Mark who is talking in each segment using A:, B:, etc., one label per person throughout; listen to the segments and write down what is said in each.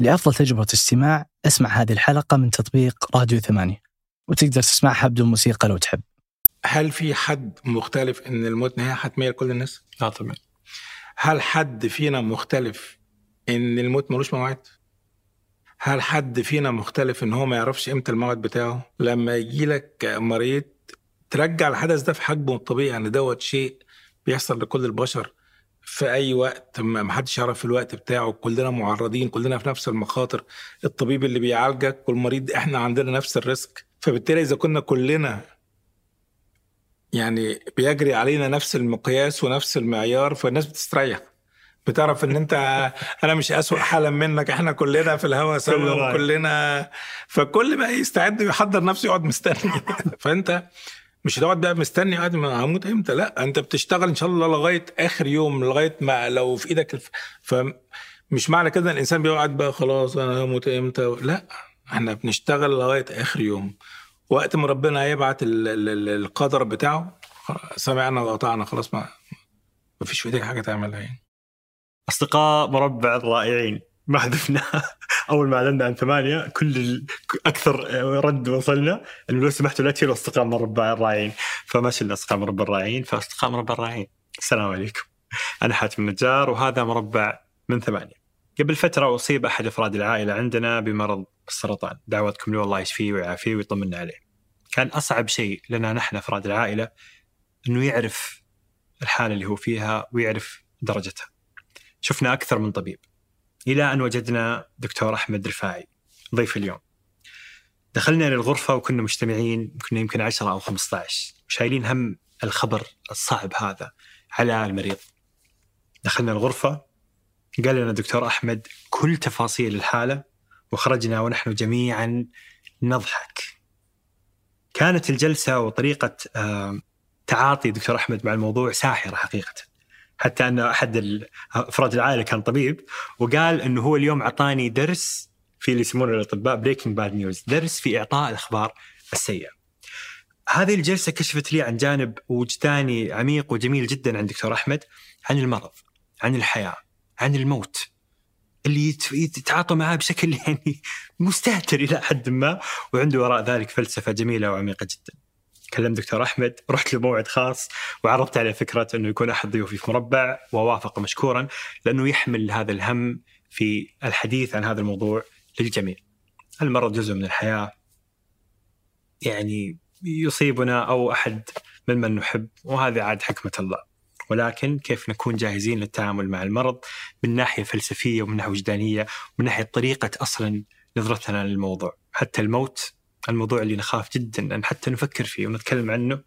A: لأفضل تجربة استماع اسمع هذه الحلقة من تطبيق راديو ثمانية وتقدر تسمعها بدون موسيقى لو تحب
B: هل في حد مختلف ان الموت نهايه حتميه لكل الناس؟
C: لا طبعا
B: هل حد فينا مختلف ان الموت ملوش موعد؟ هل حد فينا مختلف ان هو ما يعرفش امتى الموعد بتاعه؟ لما يجي لك مريض ترجع الحدث ده في حجمه الطبيعي يعني دوت شيء بيحصل لكل البشر في اي وقت ما حدش يعرف الوقت بتاعه كلنا معرضين كلنا في نفس المخاطر الطبيب اللي بيعالجك والمريض احنا عندنا نفس الريسك فبالتالي اذا كنا كلنا يعني بيجري علينا نفس المقياس ونفس المعيار فالناس بتستريح بتعرف ان انت انا مش اسوء حالا منك احنا كلنا في الهوا سوا وكلنا فكل ما يستعد يحضر نفسه يقعد مستني فانت مش هتقعد بقى مستني قاعد ما هموت امتى لا انت بتشتغل ان شاء الله لغايه اخر يوم لغايه ما لو في ايدك الف... فمش معنى كده الانسان بيقعد بقى خلاص انا هموت امتى لا احنا بنشتغل لغايه اخر يوم وقت ما ربنا هيبعت ال... ال... القدر بتاعه سمعنا وقطعنا خلاص ما ما فيش في ايدك حاجه تعملها يعني
C: اصدقاء مربع الرائعين ما حذفناه اول ما اعلنا عن ثمانيه كل ال... اكثر رد وصلنا انه لو سمحتوا لا تشيلوا اصدقاء مربع الرائعين فما شلنا اصدقاء مربع الرائعين فاصدقاء مربع الرائعين السلام عليكم انا حاتم النجار وهذا مربع من ثمانيه قبل فتره اصيب احد افراد العائله عندنا بمرض السرطان دعوتكم له الله يشفيه ويعافيه ويطمنا عليه كان اصعب شيء لنا نحن افراد العائله انه يعرف الحاله اللي هو فيها ويعرف درجتها شفنا اكثر من طبيب الى ان وجدنا دكتور احمد رفاعي ضيف اليوم دخلنا للغرفة وكنا مجتمعين كنا يمكن 10 أو 15 شايلين هم الخبر الصعب هذا على المريض دخلنا الغرفة قال لنا دكتور أحمد كل تفاصيل الحالة وخرجنا ونحن جميعا نضحك كانت الجلسة وطريقة تعاطي دكتور أحمد مع الموضوع ساحرة حقيقة حتى أن أحد أفراد العائلة كان طبيب وقال أنه هو اليوم أعطاني درس في اللي يسمونه الاطباء بريكنج باد نيوز درس في اعطاء الاخبار السيئه. هذه الجلسه كشفت لي عن جانب وجداني عميق وجميل جدا عند دكتور احمد عن المرض، عن الحياه، عن الموت. اللي يتعاطى معاه بشكل يعني مستهتر الى حد ما وعنده وراء ذلك فلسفه جميله وعميقه جدا. كلمت دكتور احمد رحت له موعد خاص وعرضت عليه فكره انه يكون احد ضيوفي في مربع ووافق مشكورا لانه يحمل هذا الهم في الحديث عن هذا الموضوع للجميع المرض جزء من الحياة يعني يصيبنا أو أحد ممن نحب وهذا عاد حكمة الله ولكن كيف نكون جاهزين للتعامل مع المرض من ناحية فلسفية ومن ناحية وجدانية ومن ناحية طريقة أصلا نظرتنا للموضوع حتى الموت الموضوع اللي نخاف جدا أن حتى نفكر فيه ونتكلم عنه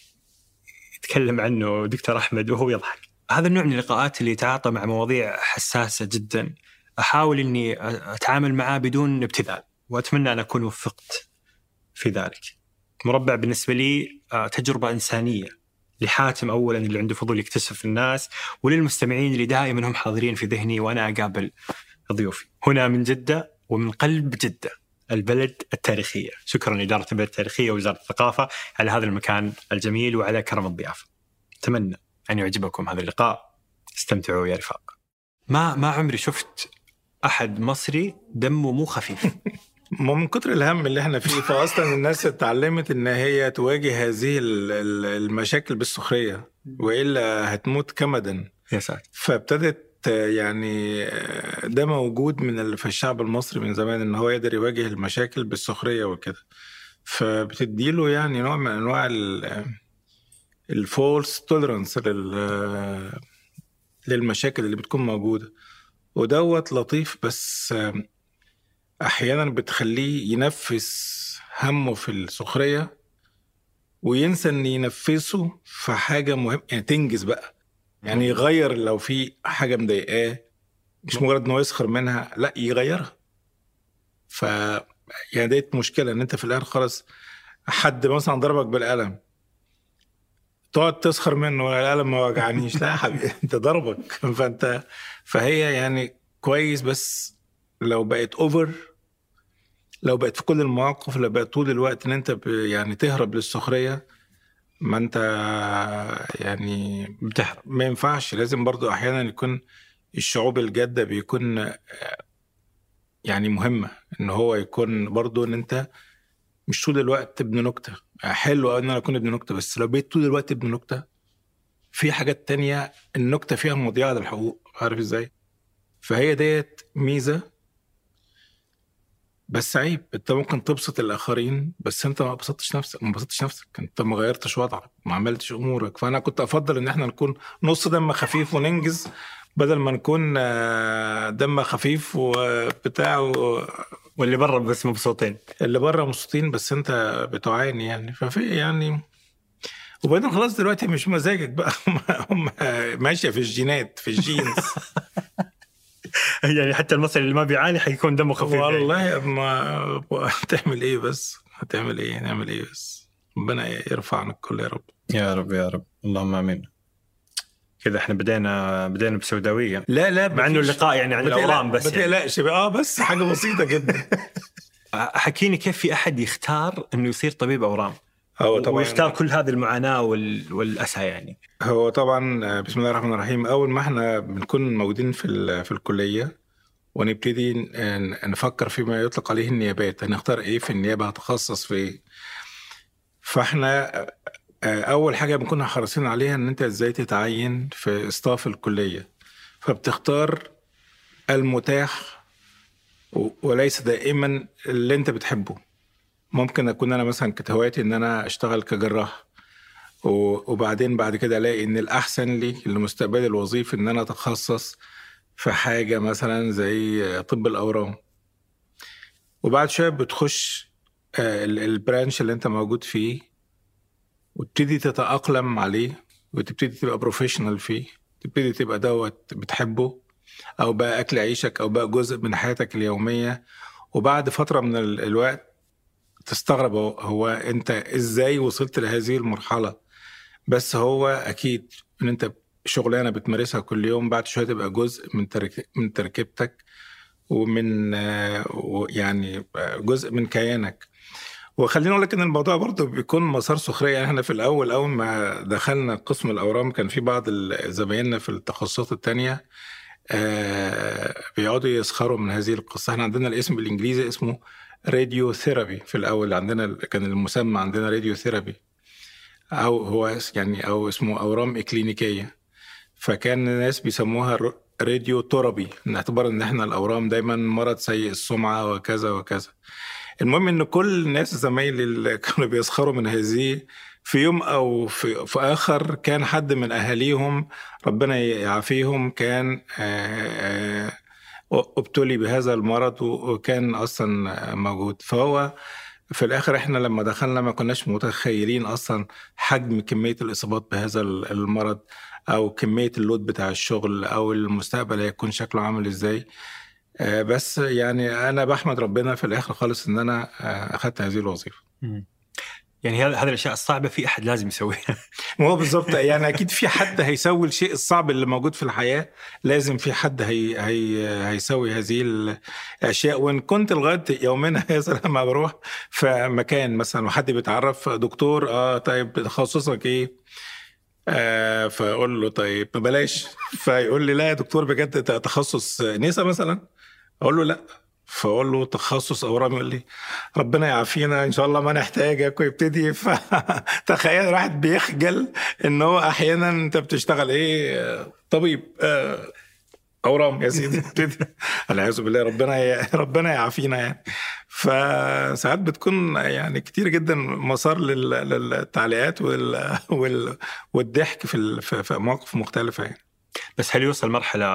C: يتكلم عنه دكتور أحمد وهو يضحك هذا النوع من اللقاءات اللي يتعاطى مع مواضيع حساسة جدا احاول اني اتعامل معاه بدون ابتذال واتمنى ان اكون وفقت في ذلك. مربع بالنسبه لي تجربه انسانيه لحاتم اولا اللي عنده فضول يكتشف الناس وللمستمعين اللي دائما هم حاضرين في ذهني وانا اقابل ضيوفي. هنا من جده ومن قلب جده البلد التاريخيه، شكرا لاداره البلد التاريخيه ووزاره الثقافه على هذا المكان الجميل وعلى كرم الضيافه. اتمنى ان يعجبكم هذا اللقاء. استمتعوا يا رفاق. ما ما عمري شفت احد مصري دمه مو خفيف
B: ما من كتر الهم اللي احنا فيه فاصلا الناس اتعلمت ان هي تواجه هذه المشاكل بالسخريه والا هتموت كمدا
C: يا ساتر
B: فابتدت يعني ده موجود من في الشعب المصري من زمان ان هو يقدر يواجه المشاكل بالسخريه وكده فبتديله يعني نوع من انواع الفولس توليرانس للمشاكل اللي بتكون موجوده ودوت لطيف بس احيانا بتخليه ينفس همه في السخريه وينسى ان ينفسه في حاجه مهمه يعني تنجز بقى يعني يغير لو في حاجه مضايقاه مش مجرد ان هو يسخر منها لا يغيرها ف يعني ديت مشكله ان انت في الاخر خلاص حد مثلا ضربك بالقلم تقعد تسخر منه ولا القلم ما وجعنيش لا يا حبيبي انت ضربك فانت فهي يعني كويس بس لو بقت اوفر لو بقت في كل المواقف لو بقت طول الوقت ان انت يعني تهرب للسخريه ما انت يعني
C: بتهرب
B: ما ينفعش لازم برضو احيانا يكون الشعوب الجاده بيكون يعني مهمه ان هو يكون برضو ان انت مش طول الوقت ابن نكته حلو ان انا اكون ابن نكته بس لو بقيت طول الوقت ابن نكته في حاجات تانية النكته فيها مضيعه للحقوق عارف ازاي فهي ديت ميزه بس عيب انت ممكن تبسط الاخرين بس انت ما بسطتش نفسك ما بسطتش نفسك انت ما غيرتش وضعك ما عملتش امورك فانا كنت افضل ان احنا نكون نص دم خفيف وننجز بدل ما نكون آه، دم خفيف وبتاع و...
C: واللي برا بس مبسوطين
B: اللي بره مبسوطين بس انت بتعاني يعني ففي يعني وبعدين خلاص دلوقتي مش مزاجك بقى هم ماشيه في الجينات في الجينز
C: يعني حتى المصري اللي ما بيعاني حيكون دمه خفيف يعني.
B: والله ما هتعمل ايه بس هتعمل ايه نعمل ايه بس ربنا يرفعنا الكل يا رب
C: يا رب يا رب اللهم امين كذا احنا بدينا بدينا بسوداويه
B: لا لا
C: مع انه اللقاء يعني عن الاورام بس
B: ما تقلقش يعني. اه بس حاجه بسيطه جدا
C: حكيني كيف في احد يختار انه يصير طبيب اورام هو طبعا ويختار كل هذه المعاناه وال... والاسى يعني
B: هو طبعا آه، بسم الله الرحمن الرحيم اول ما احنا بنكون موجودين في في الكليه ونبتدي نفكر فيما يطلق عليه النيابات هنختار ايه في النيابه هتخصص في ايه فاحنا آه، اول حاجه بنكون حريصين عليها ان انت ازاي تتعين في اصطاف الكليه فبتختار المتاح وليس دائما اللي انت بتحبه ممكن اكون انا مثلا كانت هوايتي ان انا اشتغل كجراح وبعدين بعد كده الاقي ان الاحسن لي لمستقبلي الوظيفي ان انا اتخصص في حاجه مثلا زي طب الاورام وبعد شويه بتخش آه، البرانش اللي انت موجود فيه وتبتدي تتاقلم عليه وتبتدي تبقى بروفيشنال فيه تبتدي تبقى دوت بتحبه او بقى اكل عيشك او بقى جزء من حياتك اليوميه وبعد فتره من الوقت تستغرب هو انت ازاي وصلت لهذه المرحله بس هو اكيد ان انت شغلانه بتمارسها كل يوم بعد شويه تبقى جزء من من تركيبتك ومن يعني جزء من كيانك وخليني اقول لك ان الموضوع برضه بيكون مسار سخريه يعني احنا في الاول اول ما دخلنا قسم الاورام كان في بعض زمايلنا في التخصصات الثانيه آه بيقعدوا يسخروا من هذه القصه احنا عندنا الاسم بالانجليزي اسمه راديو ثيرابي في الاول عندنا كان المسمى عندنا راديو ثيرابي او هو يعني او اسمه اورام اكلينيكيه فكان الناس بيسموها راديو تورابي نعتبر ان احنا الاورام دايما مرض سيء السمعه وكذا وكذا المهم ان كل الناس زمايلي اللي كانوا بيسخروا من هذه في يوم او في, في اخر كان حد من اهاليهم ربنا يعافيهم كان آآ آآ ابتلي بهذا المرض وكان اصلا موجود فهو في الاخر احنا لما دخلنا ما كناش متخيلين اصلا حجم كميه الاصابات بهذا المرض او كميه اللود بتاع الشغل او المستقبل هيكون شكله عامل ازاي آه، بس يعني انا بحمد ربنا في الاخر خالص ان انا آه، اخذت هذه الوظيفه
C: يعني هذه الاشياء الصعبه في احد لازم يسويها
B: ما هو بالظبط يعني اكيد في حد هيسوي الشيء الصعب اللي موجود في الحياه لازم في حد هي هي هيسوي هذه الاشياء وان كنت لغايه يومنا هذا لما بروح في مكان مثلا وحد بيتعرف دكتور اه طيب تخصصك ايه؟ آه فاقول له طيب بلاش فيقول لي لا يا دكتور بجد تخصص نسا مثلا اقول له لا فاقول له تخصص اورام يقول لي ربنا يعافينا ان شاء الله ما نحتاجك ويبتدي فتخيل واحد بيخجل ان هو احيانا انت بتشتغل ايه طبيب آه، اورام يا سيدي والعياذ بالله ربنا ربنا يعافينا يعني فساعات بتكون يعني كتير جدا مسار للتعليقات والضحك في مواقف مختلفه يعني
C: بس هل يوصل مرحله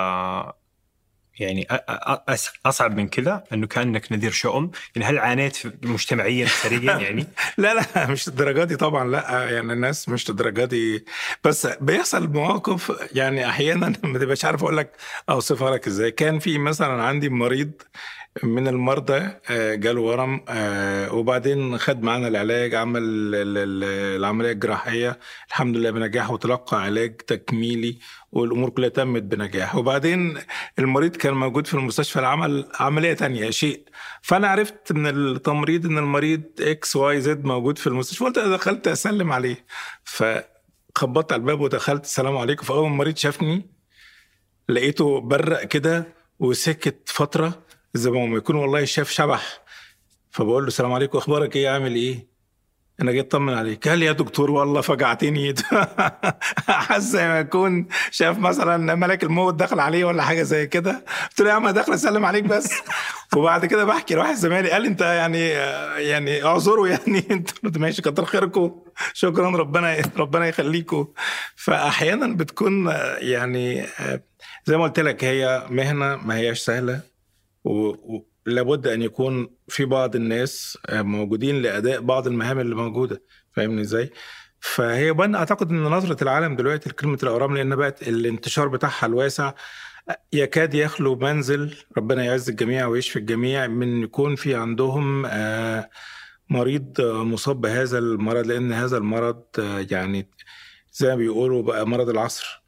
C: يعني اصعب من كذا انه كانك نذير شؤم يعني هل عانيت مجتمعيا ثريا يعني
B: لا لا مش الدرجه دي طبعا لا يعني الناس مش الدرجه دي بس بيحصل مواقف يعني احيانا ما تبقاش عارف اقول لك اوصفها لك ازاي كان في مثلا عندي مريض من المرضى آه، جاله ورم آه، وبعدين خد معانا العلاج عمل العمليه الجراحيه الحمد لله بنجاح وتلقى علاج تكميلي والامور كلها تمت بنجاح وبعدين المريض كان موجود في المستشفى العمل عمليه تانية شيء فانا عرفت من التمريض ان المريض اكس واي زد موجود في المستشفى قلت دخلت اسلم عليه فخبطت على الباب ودخلت السلام عليكم فاول ما المريض شافني لقيته برق كده وسكت فتره زي ما يكون والله شاف شبح فبقول له السلام عليكم اخبارك ايه عامل ايه انا جيت اطمن عليك قال لي يا دكتور والله فجعتني حاسس زي ما يكون شاف مثلا ملك الموت دخل عليه ولا حاجه زي كده قلت له يا عم أنا داخل اسلم عليك بس وبعد كده بحكي لواحد زمايلي قال لي انت يعني يعني اعذروا يعني انت قلت ماشي كتر خيركم شكرا ربنا ربنا يخليكم فاحيانا بتكون يعني زي ما قلت لك هي مهنه ما هياش سهله و- لابد ان يكون في بعض الناس موجودين لاداء بعض المهام اللي موجوده فاهمني ازاي؟ فهي بان اعتقد ان نظره العالم دلوقتي لكلمه الاورام لان بقت الانتشار بتاعها الواسع يكاد يخلو منزل ربنا يعز الجميع ويشفي الجميع من يكون في عندهم آه، مريض آه، مصاب بهذا المرض لان هذا المرض آه، يعني زي ما بيقولوا بقى مرض العصر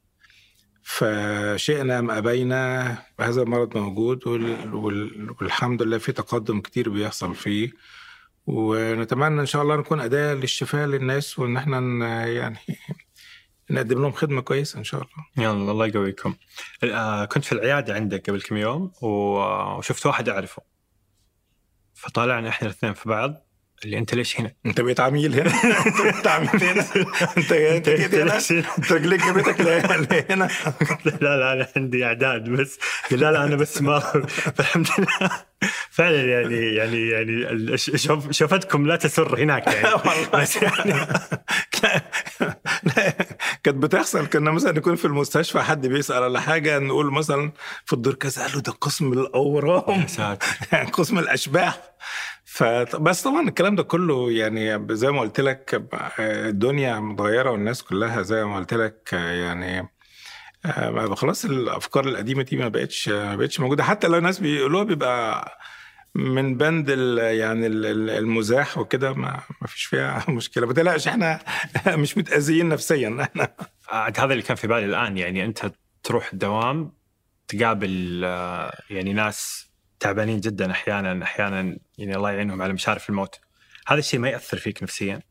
B: فشئنا ام ابينا هذا المرض موجود وال- وال- والحمد لله في تقدم كتير بيحصل فيه ونتمنى ان شاء الله نكون اداه للشفاء للناس وان احنا ن- يعني نقدم لهم خدمه كويسه ان شاء الله
C: يلا الله يقويكم آه، كنت في العياده عندك قبل كم يوم و- وشفت واحد اعرفه فطالعنا احنا الاثنين في بعض اللي انت ليش هنا؟
B: انت بقيت عميل هنا انت بقيت عميل هنا انت انت جيت هنا
C: ليش هنا؟
B: انت رجليك جابتك ل- هنا
C: لا لا انا عندي اعداد بس قال لا لا انا بس ما فالحمد لله فعلا يعني يعني يعني ال- ش- شوف شوفتكم لا تسر هناك يعني بس يعني
B: لا لا كانت بتحصل كنا مثلا نكون في المستشفى حد بيسال على حاجه نقول مثلا في الدور كذا قال له ده قسم الاورام
C: يا ساتر
B: قسم الاشباح ف بس طبعا الكلام ده كله يعني زي ما قلت لك الدنيا متغيره والناس كلها زي ما قلت لك يعني آه، خلاص الافكار القديمه دي ما بقتش ما بقتش موجوده حتى لو الناس بيقولوها بيبقى من بند ال- يعني ال- ال- المزاح وكده ما ما فيش فيها مشكله ما تقلقش احنا مش متاذيين نفسيا احنا
C: عاد هذا اللي كان في بالي الان يعني انت تروح الدوام تقابل آه، يعني ناس تعبانين جدا احيانا احيانا يعني الله يعينهم على مشارف الموت هذا الشيء ما ياثر فيك نفسيا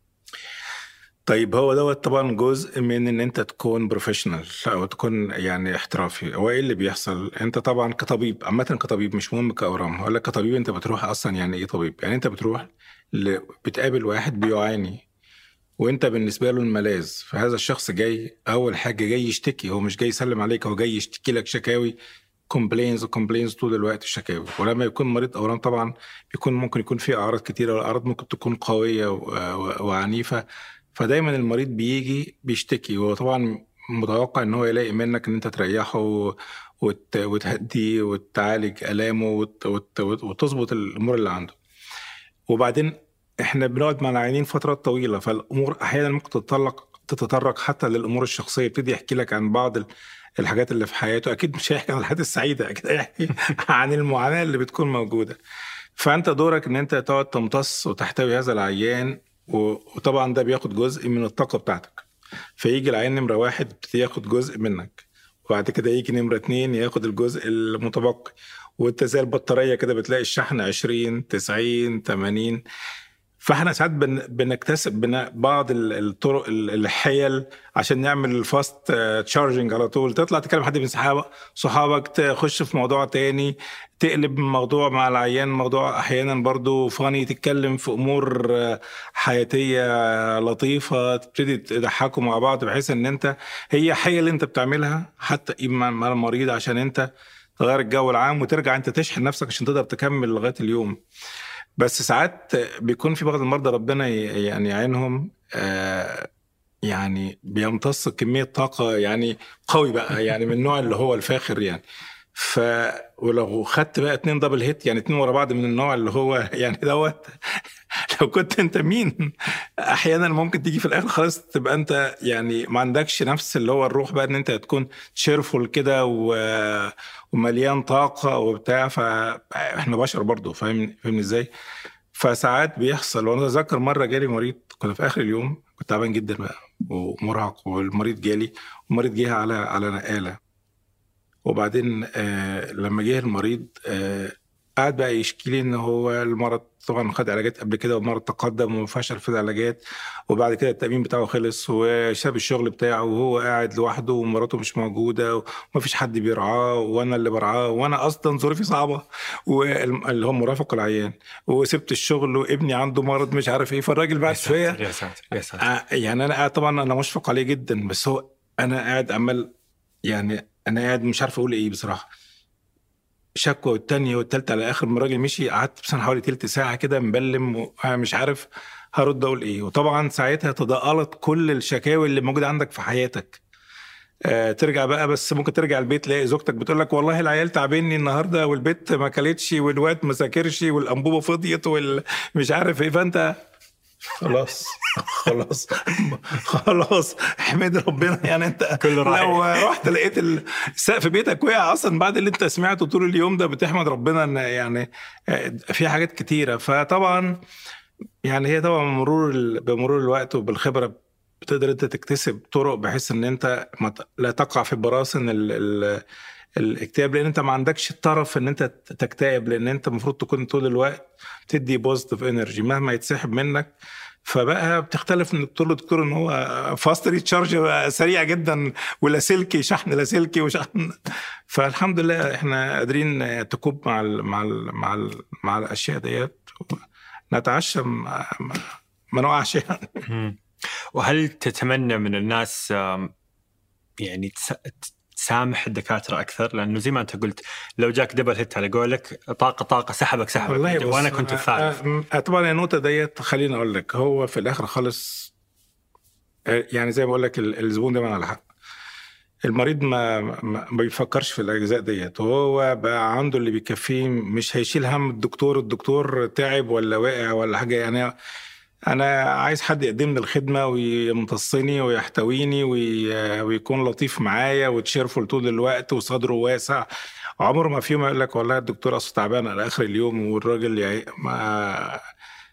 B: طيب هو دوت طبعا جزء من ان انت تكون بروفيشنال او تكون يعني احترافي هو ايه اللي بيحصل انت طبعا كطبيب عامه كطبيب مش مهم كاورام ولا كطبيب انت بتروح اصلا يعني ايه طبيب يعني انت بتروح ل... بتقابل واحد بيعاني وانت بالنسبه له الملاذ فهذا الشخص جاي اول حاجه جاي يشتكي هو مش جاي يسلم عليك هو جاي يشتكي لك شكاوي كومبلينز وكومبلينز طول الوقت الشكاوي ولما يكون مريض اورام طبعا بيكون ممكن يكون فيه اعراض كتيره والاعراض ممكن تكون قويه و... و... وعنيفه فدايما المريض بيجي بيشتكي وهو طبعا متوقع ان هو يلاقي منك ان انت تريحه وت... وتهديه وتعالج الامه وت... وت... وتظبط الامور اللي عنده وبعدين احنا بنقعد مع العيانين فترات طويله فالامور احيانا ممكن تتطرق تتطرق حتى للامور الشخصيه يبتدي يحكي لك عن بعض ال- الحاجات اللي في حياته اكيد مش هيحكي عن الحاجات السعيده اكيد هيحكي عن المعاناه اللي بتكون موجوده فانت دورك ان انت تقعد تمتص وتحتوي هذا العيان و- وطبعا ده بياخد جزء من الطاقه بتاعتك فيجي العيان نمره واحد يبتدي ياخد جزء منك وبعد كده يجي نمره اتنين ياخد الجزء المتبقي وانت زي البطاريه كده بتلاقي الشحن 20 90 80 فاحنا ساعات بن بنكتسب بن بعض ال- الطرق ال- الحيل عشان نعمل الفاست تشارجنج على طول تطلع تكلم حد من صحابك صحابك تخش في موضوع تاني تقلب موضوع مع العيان موضوع احيانا برضو فاني تتكلم في امور آه، حياتيه آه، لطيفه تبتدي تضحكوا مع بعض بحيث ان انت هي حيل اللي انت بتعملها حتى مع مع المريض عشان انت تغير الجو العام وترجع انت تشحن نفسك عشان تقدر تكمل لغايه اليوم بس ساعات بيكون في بعض المرضى ربنا ي- يعني يعينهم آه، يعني بيمتص كمية طاقة يعني قوي بقى يعني من النوع اللي هو الفاخر يعني ف ولو خدت بقى اتنين دبل هيت يعني اتنين ورا بعض من النوع اللي هو يعني دوت لو كنت انت مين احيانا ممكن تيجي في الاخر خلاص تبقى انت يعني ما عندكش نفس اللي هو الروح بقى ان انت تكون تشيرفول كده و... ومليان طاقه وبتاع فاحنا بشر برضو فاهم فاهمني ازاي؟ فساعات بيحصل وانا اتذكر مره جالي مريض كنا في اخر اليوم كنت تعبان جدا بقى ومرهق والمريض جالي والمريض جه على على نقاله وبعدين آه لما جه المريض آه قعد بقى يشكي لي ان هو المرض طبعا خد علاجات قبل كده والمرض تقدم وفشل في العلاجات وبعد كده التامين بتاعه خلص وساب الشغل بتاعه وهو قاعد لوحده ومراته مش موجوده ومفيش حد بيرعاه وانا اللي برعاه وانا اصلا ظروفي صعبه واللي هو مرافق العيان وسبت الشغل وابني عنده مرض مش عارف ايه فالراجل بعد شويه
C: يا ساتر يا ساتر
B: آه، يعني انا قاعد طبعا انا مشفق عليه جدا بس هو انا قاعد عمال يعني انا قاعد مش عارف اقول ايه بصراحه شكوى والتانية والتالتة على اخر ما الراجل مشي قعدت بس حوالي تلت ساعه كده مبلم ومش عارف هرد اقول ايه وطبعا ساعتها تضاءلت كل الشكاوي اللي موجوده عندك في حياتك آه ترجع بقى بس ممكن ترجع البيت تلاقي زوجتك بتقول لك والله العيال تعبني النهارده والبيت ما كلتش والواد ما ساكرش والانبوبه فضيت والمش عارف ايه فانت خلاص خلاص خلاص احمد ربنا يعني انت
C: كله رايح.
B: لو رحت لقيت السقف بيتك وقع اصلا بعد اللي انت سمعته طول اليوم ده بتحمد ربنا ان يعني آه، في حاجات كتيره فطبعا يعني هي طبعا بمرور ال- بمرور الوقت وبالخبره بتقدر انت تكتسب طرق بحيث ان انت ما ت- لا تقع في براثن ال ال الاكتئاب لان انت ما عندكش الطرف ان انت تكتئب لان انت المفروض تكون طول الوقت تدي بوزيتيف انرجي مهما يتسحب منك فبقى بتختلف من دكتور لدكتور ان هو فاست ريتشارج سريع جدا ولاسلكي شحن لاسلكي وشحن فالحمد لله احنا قادرين تكوب مع ال مع ال مع ال مع الاشياء ديت نتعشى ما, ما- ما نقعش يعني
C: مم. وهل تتمنى من الناس آم، يعني تس- تسامح الدكاتره اكثر لانه زي ما انت قلت لو جاك دبل هيت على قولك طاقه طاقه سحبك سحبك
B: والله بص
C: وانا كنت الثالث
B: آه، آه، طبعا النقطه ديت خليني اقول لك هو في الاخر خالص آه، يعني زي ما بقول لك ال- الزبون دايما على حق المريض ما ما ما بيفكرش في الاجزاء ديت وهو بقى عنده اللي بيكفيه مش هيشيل هم الدكتور الدكتور تعب ولا واقع ولا حاجه يعني انا عايز حد يقدم لي الخدمه ويمتصني ويحتويني وي- ويكون لطيف معايا وتشيرفول طول الوقت وصدره واسع عمره ما في يوم يقول لك والله الدكتور اصله تعبان على اخر اليوم والراجل يعني ما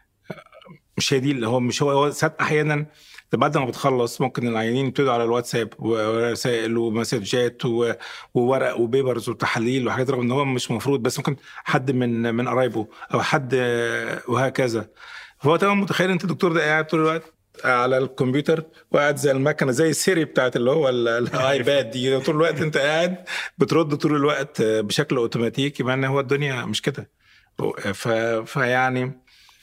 B: مش هي دي اللي هو مش هو هو ساعات احيانا بعد ما بتخلص ممكن العيانين يبتدوا على الواتساب ورسائل ومسجات و- وورق وبيبرز وتحاليل وحاجات رغم ان هو مش مفروض بس ممكن حد من من قرايبه او حد وهكذا فهو طبعا متخيل انت الدكتور ده قاعد طول الوقت على الكمبيوتر وقاعد زي المكنه زي السيري بتاعت اللي هو ال- الايباد دي طول الوقت انت قاعد بترد طول الوقت بشكل اوتوماتيكي مع ان هو الدنيا مش كده ف... فيعني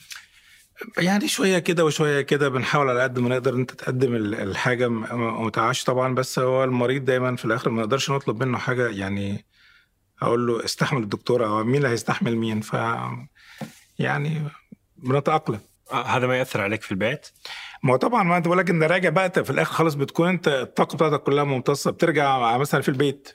B: يعني شويه كده وشويه كده بنحاول على قد ما نقدر انت تقدم ال- الحاجه م- متعاش طبعا بس هو المريض دايما في الاخر ما نقدرش نطلب منه حاجه يعني اقول له استحمل الدكتور او مين اللي هيستحمل مين ف يعني بنتاقلم
C: آه، هذا ما ياثر عليك في البيت
B: ما هو طبعا ما انت بقول لك ان راجع بقى انت في الاخر خلاص بتكون انت الطاقه بتاعتك كلها ممتصه بترجع مثلا في البيت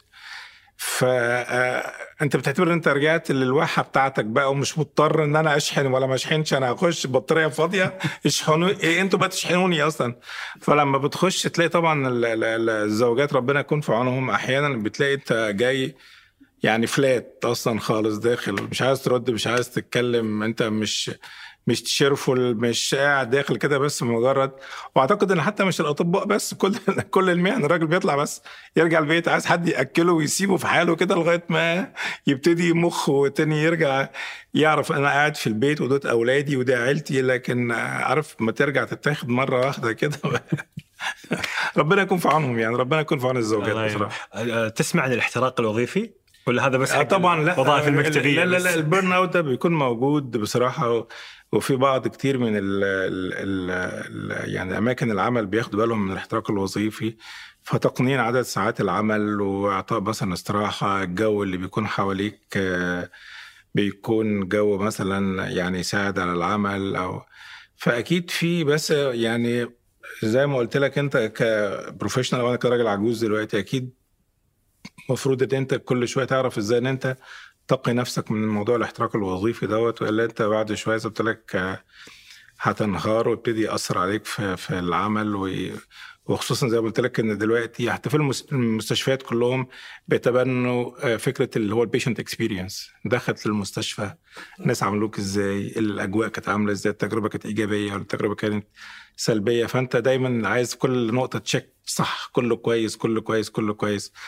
B: فانت بتعتبر ان انت رجعت للواحه بتاعتك بقى ومش مضطر ان انا اشحن ولا ما اشحنش انا هخش بطاريه فاضيه اشحنوا إيه انتوا بقى تشحنوني اصلا فلما بتخش تلاقي طبعا ال- ال- ال- الزوجات ربنا يكون في عونهم احيانا بتلاقي انت جاي يعني فلات اصلا خالص داخل مش عايز ترد مش عايز تتكلم انت مش مش تشيرفول مش قاعد داخل كده بس مجرد واعتقد ان حتى مش الاطباء بس كل كل المهن الراجل بيطلع بس يرجع البيت عايز حد ياكله ويسيبه في حاله كده لغايه ما يبتدي مخه وتاني يرجع يعرف انا قاعد في البيت ودول اولادي وده عيلتي لكن عارف ما ترجع تتاخد مره واحده كده ربنا يكون في عونهم يعني ربنا يكون في عون الزوجات
C: الله يعين.
B: بصراحه
C: آه، تسمع عن الاحتراق الوظيفي ولا هذا بس
B: آه
C: حق
B: طبعا لا
C: الوظائف
B: آه،
C: المكتبيه
B: لا لا
C: بس؟
B: لا البيرن اوت ده بيكون موجود بصراحه و- وفي بعض كتير من ال ال ال يعني اماكن العمل بياخدوا بالهم من الاحتراق الوظيفي فتقنين عدد ساعات العمل واعطاء مثلا استراحه الجو اللي بيكون حواليك آه، بيكون جو مثلا يعني يساعد على العمل او فاكيد في بس يعني زي ما قلت لك انت كبروفيشنال وانا كراجل عجوز دلوقتي اكيد المفروض ان انت كل شويه تعرف ازاي ان انت تقي نفسك من موضوع الاحتراق الوظيفي دوت والا انت بعد شويه زي ما قلت لك آه، هتنهار ويبتدي ياثر عليك في في العمل و- وخصوصا زي ما قلت لك ان دلوقتي حتى في المس- المستشفيات كلهم بيتبنوا آه، فكره اللي هو البيشنت اكسبيرينس دخلت للمستشفى الناس عملوك ازاي الاجواء كانت عامله ازاي التجربه كانت ايجابيه ولا التجربه كانت سلبيه فانت دايما عايز كل نقطه تشيك صح كله كويس كله كويس كله كويس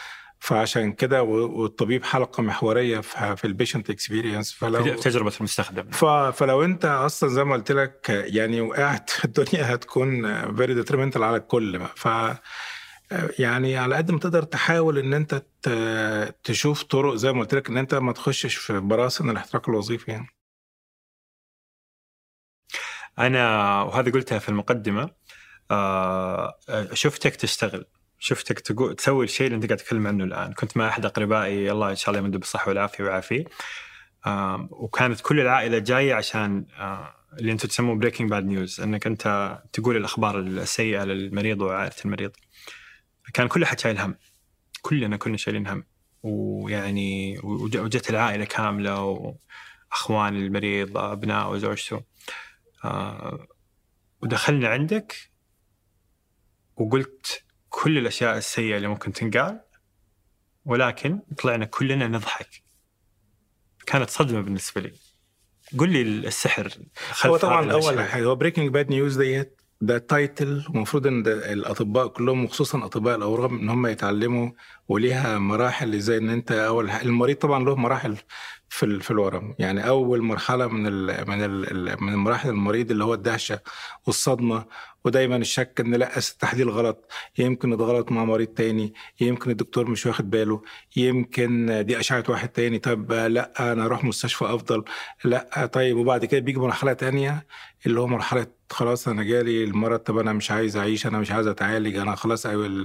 B: فعشان كده و- والطبيب حلقه محوريه في في البيشنت اكسبيرينس
C: في
B: فلو
C: تجربه المستخدم
B: ف... فلو انت اصلا زي ما قلت لك يعني وقعت الدنيا هتكون فيري ديترمنتال على الكل بقى. ف يعني على قد ما تقدر تحاول ان انت ت- تشوف طرق زي ما قلت لك ان انت ما تخشش في براثن الاحتراق الوظيفي يعني
C: انا وهذا قلتها في المقدمه آه، شفتك تشتغل شفتك تقول تسوي الشيء اللي انت قاعد تتكلم عنه الان كنت مع احد اقربائي الله ان شاء الله يمده بالصحه والعافيه ويعافيه آم، وكانت كل العائله جايه عشان آه، اللي انتم تسموه بريكنج باد نيوز انك انت تقول الاخبار السيئه للمريض وعائله المريض كان كل احد شايل هم كلنا كنا شايلين هم ويعني وج- وجت العائله كامله واخوان المريض ابناء وزوجته آه، ودخلنا عندك وقلت كل الاشياء السيئه اللي ممكن تنقال ولكن طلعنا كلنا نضحك كانت صدمه بالنسبه لي قل لي السحر خلف
B: هو طبعا
C: هذه
B: اول
C: الأشياء.
B: حاجه هو بريكنج باد نيوز ديت ده تايتل ومفروض ان ده الاطباء كلهم وخصوصا اطباء الاورام ان هم يتعلموا وليها مراحل زي ان انت اول ح- المريض طبعا له مراحل في ال- في الورم يعني اول مرحله من ال من ال من مراحل المريض اللي هو الدهشه والصدمه ودايما الشك ان لا التحليل غلط يمكن اتغلط مع مريض تاني يمكن الدكتور مش واخد باله يمكن دي اشعه واحد تاني طب لا انا اروح مستشفى افضل لا طيب وبعد كده بيجي مرحله تانية اللي هو مرحله خلاص انا جالي المرض طب انا مش عايز اعيش انا مش عايز اتعالج انا خلاص أول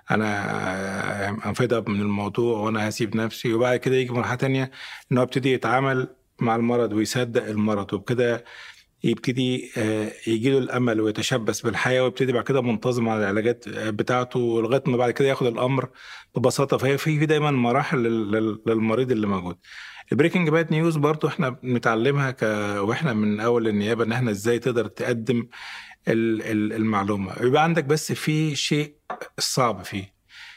B: انا انفيد اب من الموضوع وانا هسيب نفسي وبعد كده يجي مرحله تانية ان هو يبتدي يتعامل مع المرض ويصدق المرض وبكده يبتدي يجي له الامل ويتشبث بالحياه ويبتدي بعد كده منتظم على العلاجات بتاعته لغايه ما بعد كده ياخد الامر ببساطه فهي في في دايما مراحل لل- لل- للمريض اللي موجود. البريكنج باد نيوز برضو احنا بنتعلمها ك... واحنا من اول النيابه ان احنا ازاي تقدر تقدم ال- ال- المعلومه يبقى عندك بس في شيء صعب فيه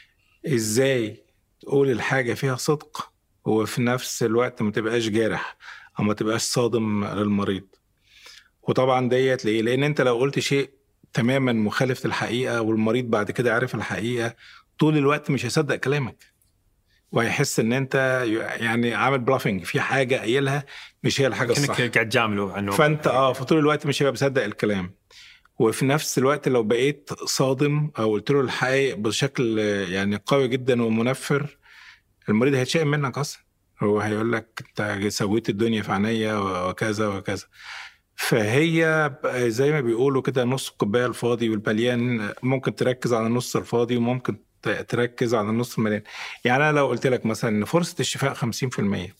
B: ازاي تقول الحاجه فيها صدق وفي نفس الوقت ما تبقاش جارح او ما تبقاش صادم للمريض وطبعا ديت ليه لان انت لو قلت شيء تماما مخالف للحقيقه والمريض بعد كده عارف الحقيقه طول الوقت مش هيصدق كلامك وهيحس ان انت يعني عامل بلافنج في حاجه قايلها مش هي الحاجه الصح
C: كانك قاعد جامله عنه
B: فانت اه فطول الوقت مش هيبقى مصدق الكلام وفي نفس الوقت لو بقيت صادم او قلت له الحقيقه بشكل يعني قوي جدا ومنفر المريض هيتشائم منك اصلا هو هيقول لك انت سويت الدنيا في عينيا وكذا وكذا فهي زي ما بيقولوا كده نص الكوبايه الفاضي والمليان ممكن تركز على النص الفاضي وممكن ت- تركز على النص المليان يعني انا لو قلت لك مثلا ان فرصه الشفاء 50%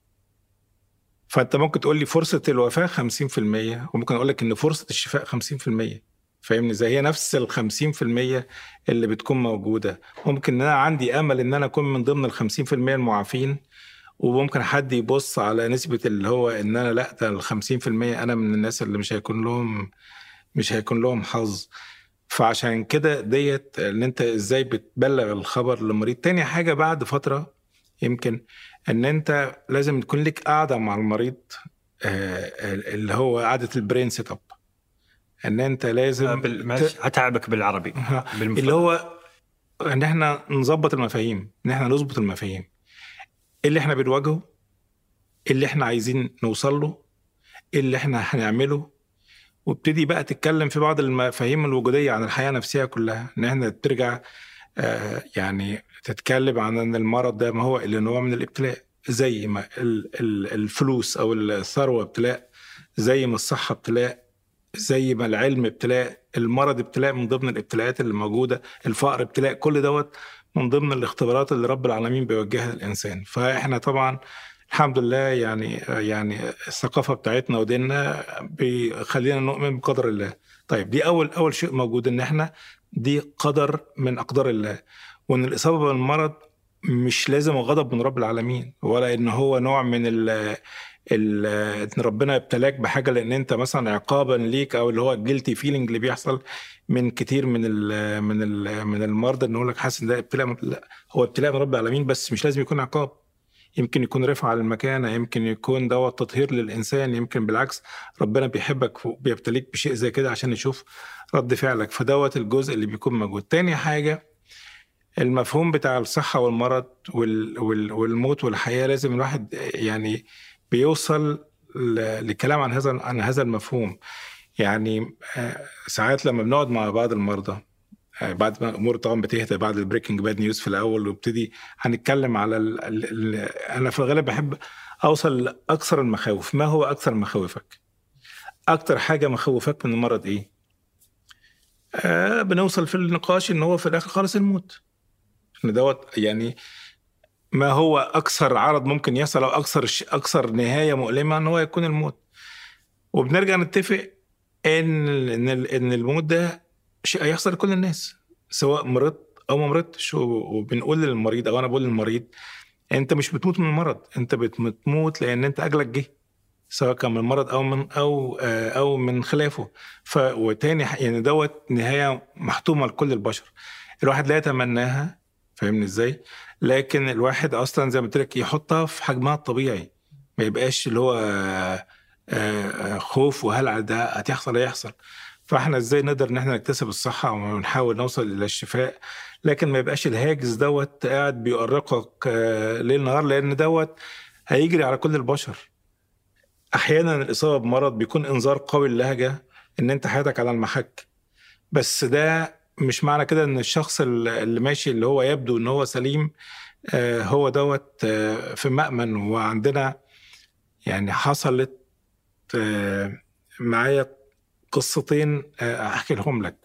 B: فانت ممكن تقول لي فرصه الوفاه 50% وممكن اقول لك ان فرصه الشفاء 50% فاهمني ازاي هي نفس ال 50% اللي بتكون موجوده ممكن ان انا عندي امل ان انا اكون من ضمن ال 50% المعافين وممكن حد يبص على نسبه اللي هو ان انا لا ده ال 50% انا من الناس اللي مش هيكون لهم مش هيكون لهم حظ فعشان كده ديت ان انت ازاي بتبلغ الخبر للمريض تاني حاجه بعد فتره يمكن ان انت لازم تكون لك قاعده مع المريض آه، اللي هو قعده البرين سيت اب ان انت لازم
C: بال... معلش، هتعبك بالعربي
B: ها،
C: بالمفرد.
B: اللي هو ان احنا نظبط المفاهيم ان احنا نظبط المفاهيم إيه اللي احنا بنواجهه إيه اللي احنا عايزين نوصل له إيه اللي احنا هنعمله وابتدي بقى تتكلم في بعض المفاهيم الوجوديه عن الحياه نفسها كلها ان احنا ترجع آه يعني تتكلم عن ان المرض ده ما هو الا نوع من الابتلاء زي ما ال- ال- الفلوس او الثروه ابتلاء زي ما الصحه ابتلاء زي ما العلم ابتلاء المرض ابتلاء من ضمن الابتلاءات اللي موجوده الفقر ابتلاء كل دوت من ضمن الاختبارات اللي رب العالمين بيوجهها للانسان فاحنا طبعا الحمد لله يعني يعني الثقافه بتاعتنا وديننا بيخلينا نؤمن بقدر الله طيب دي اول اول شيء موجود ان احنا دي قدر من اقدار الله وان الاصابه بالمرض مش لازم غضب من رب العالمين ولا ان هو نوع من ال ال- ان ربنا ابتلاك بحاجه لان انت مثلا عقابا ليك او اللي هو الجلتي فيلينج اللي بيحصل من كتير من ال من ال من المرضى ان يقول لك حاسس ان ده ابتلاء من- لا هو ابتلاء من رب العالمين بس مش لازم يكون عقاب يمكن يكون رفعة للمكانة يمكن يكون دوت تطهير للإنسان يمكن بالعكس ربنا بيحبك وبيبتليك بشيء زي كده عشان يشوف رد فعلك فدوت الجزء اللي بيكون موجود تاني حاجة المفهوم بتاع الصحه والمرض وال وال والموت والحياه لازم الواحد يعني بيوصل ل- لكلام عن هذا عن هذا المفهوم يعني آه، ساعات لما بنقعد مع بعض المرضى آه، بعد ما الامور طبعا بتهدى بعد البريكنج باد نيوز في الاول وابتدي هنتكلم على ال ال ال انا في الغالب بحب اوصل لاكثر المخاوف ما هو اكثر مخاوفك اكتر حاجه مخوفك من المرض ايه آه بنوصل في النقاش ان هو في الاخر خالص الموت ان دوت يعني ما هو اكثر عرض ممكن يحصل او اكثر ش- اكثر نهايه مؤلمه ان هو يكون الموت وبنرجع نتفق ان ان ان الموت ده شيء هيحصل لكل الناس سواء مرضت او ما مرضتش و- وبنقول للمريض او انا بقول للمريض انت مش بتموت من المرض انت بت- بتموت لان انت اجلك جه سواء كان من المرض او من او آه، او من خلافه ف وتاني ح- يعني دوت نهايه محتومه لكل البشر الواحد لا يتمناها فاهمني ازاي لكن الواحد اصلا زي ما قلت لك يحطها في حجمها الطبيعي ما يبقاش اللي هو آه، آه، خوف وهلع ده هتحصل هيحصل فاحنا ازاي نقدر ان احنا نكتسب الصحه ونحاول نوصل الى الشفاء لكن ما يبقاش الهاجس دوت قاعد بيؤرقك آه، ليل نهار لان دوت هيجري على كل البشر احيانا الاصابه بمرض بيكون انذار قوي للهجه ان انت حياتك على المحك بس ده مش معنى كده ان الشخص اللي ماشي اللي هو يبدو ان هو سليم آه، هو دوت آه، في مأمن وعندنا يعني حصلت آه، معايا قصتين آه، احكي لهم لك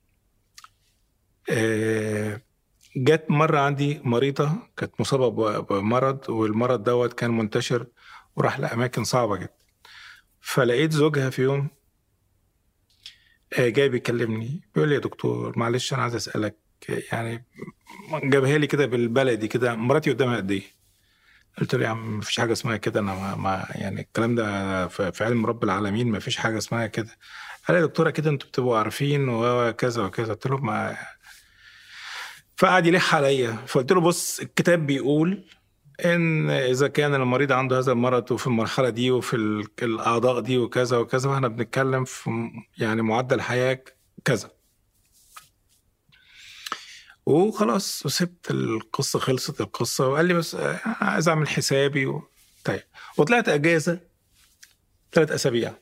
B: آه، جت مرة عندي مريضة كانت مصابة ب- بمرض والمرض دوت كان منتشر وراح لأماكن صعبة جدا فلقيت زوجها في يوم آه، جاي بيكلمني بيقول لي يا دكتور معلش أنا عايز أسألك آه، يعني جابها لي كده بالبلدي كده مراتي قدامها قد إيه؟ قلت له يا عم مفيش حاجة اسمها كده أنا ما, ما يعني الكلام ده في في علم رب العالمين مفيش حاجة اسمها كده قال لي يا دكتورة كده أنتوا بتبقوا عارفين وكذا وكذا قلت له ما فقعد يلح عليا فقلت له بص الكتاب بيقول ان اذا كان المريض عنده هذا المرض وفي المرحله دي وفي ال- الاعضاء دي وكذا وكذا فاحنا بنتكلم في م- يعني معدل حياه كذا وخلاص وسبت القصه خلصت القصه وقال لي بس آه، عايز اعمل حسابي و... طيب وطلعت اجازه ثلاث اسابيع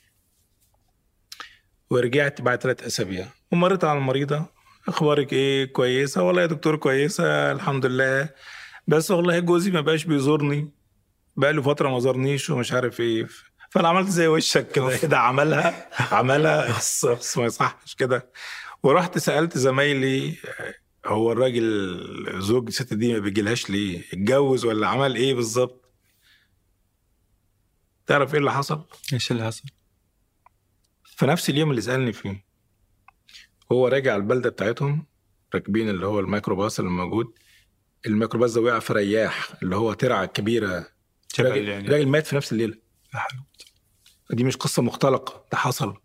B: ورجعت بعد ثلاث اسابيع ومريت على المريضه اخبارك ايه كويسه والله يا دكتور كويسه الحمد لله بس والله جوزي ما بقاش بيزورني بقى له فتره ما زارنيش ومش عارف ايه فانا عملت زي وشك كده كده عملها عملها خص خص ما يصحش كده ورحت سالت زمايلي آه، هو الراجل زوج الست دي ما بيجيلهاش ليه اتجوز ولا عمل ايه بالظبط تعرف ايه اللي حصل
C: ايش اللي حصل؟
B: في نفس اليوم اللي سالني فيه هو راجع البلده بتاعتهم راكبين اللي هو الميكروباص اللي موجود الميكروباص ده وقع في رياح اللي هو ترعه كبيره
C: جبل
B: راجل,
C: يعني
B: راجل مات في نفس الليله
C: لا حول.
B: دي مش قصه مختلقه ده حصل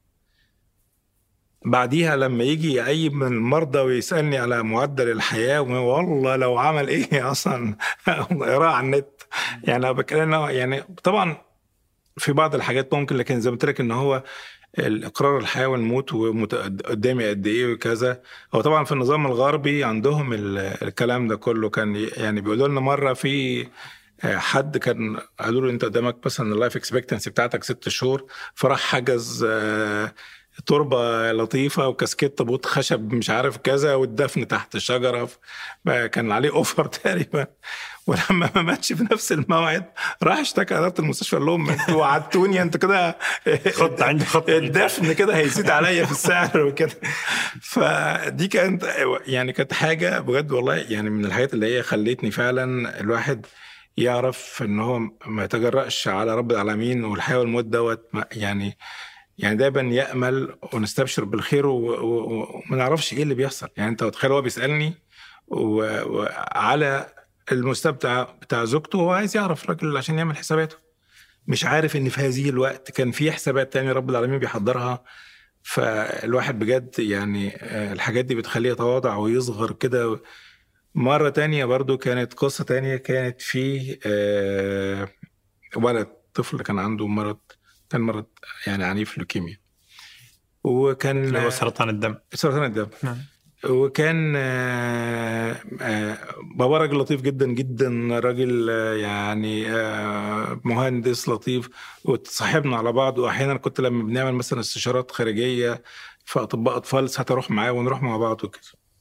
B: بعديها لما يجي يعيب من المرضى ويسالني على معدل الحياه والله لو عمل ايه اصلا اقراه على النت يعني انا بتكلم إنه يعني طبعا في بعض الحاجات ممكن لكن زي ما قلت لك ان هو الاقرار الحياه والموت وقدامي قد ايه وكذا هو طبعا في النظام الغربي عندهم ال- الكلام ده كله كان ي- يعني بيقولوا لنا مره في آه، حد كان قالوا له انت قدامك مثلا اللايف اكسبكتنسي بتاعتك ست شهور فراح حجز آه، تربه لطيفه وكاسكيت تابوت خشب مش عارف كذا والدفن تحت الشجره ف- بقى كان عليه اوفر تقريبا ولما ما ماتش في نفس الموعد راح اشتكى اداره المستشفى قال لهم انتوا وعدتوني انت كده
C: خط عندي خط
B: الدفن كده هيزيد عليا في السعر وكده فدي كانت يعني كانت حاجه بجد والله يعني من الحاجات اللي هي خلتني فعلا الواحد يعرف ان هو ما يتجرأش على رب العالمين والحياه والموت دوت ما- يعني يعني دايما يامل ونستبشر بالخير و- و- وما نعرفش ايه اللي بيحصل يعني انت متخيل هو بيسالني و- وعلى المستوى بتاع بتاع زوجته هو عايز يعرف الراجل عشان يعمل حساباته مش عارف ان في هذه الوقت كان في حسابات تانية رب العالمين بيحضرها فالواحد بجد يعني آه، الحاجات دي بتخليه يتواضع ويصغر كده مرة تانية برضو كانت قصة تانية كانت في آه، ولد طفل كان عنده مرض كان مرض يعني عنيف لوكيميا وكان
C: اللي هو سرطان الدم
B: سرطان الدم
C: نعم.
B: وكان آه، آه، بابا راجل لطيف جدا جدا راجل آه، يعني آه، مهندس لطيف وتصاحبنا على بعض واحيانا كنت لما بنعمل مثلا استشارات خارجيه في اطباء اطفال ساعات اروح معاه ونروح مع بعض وكده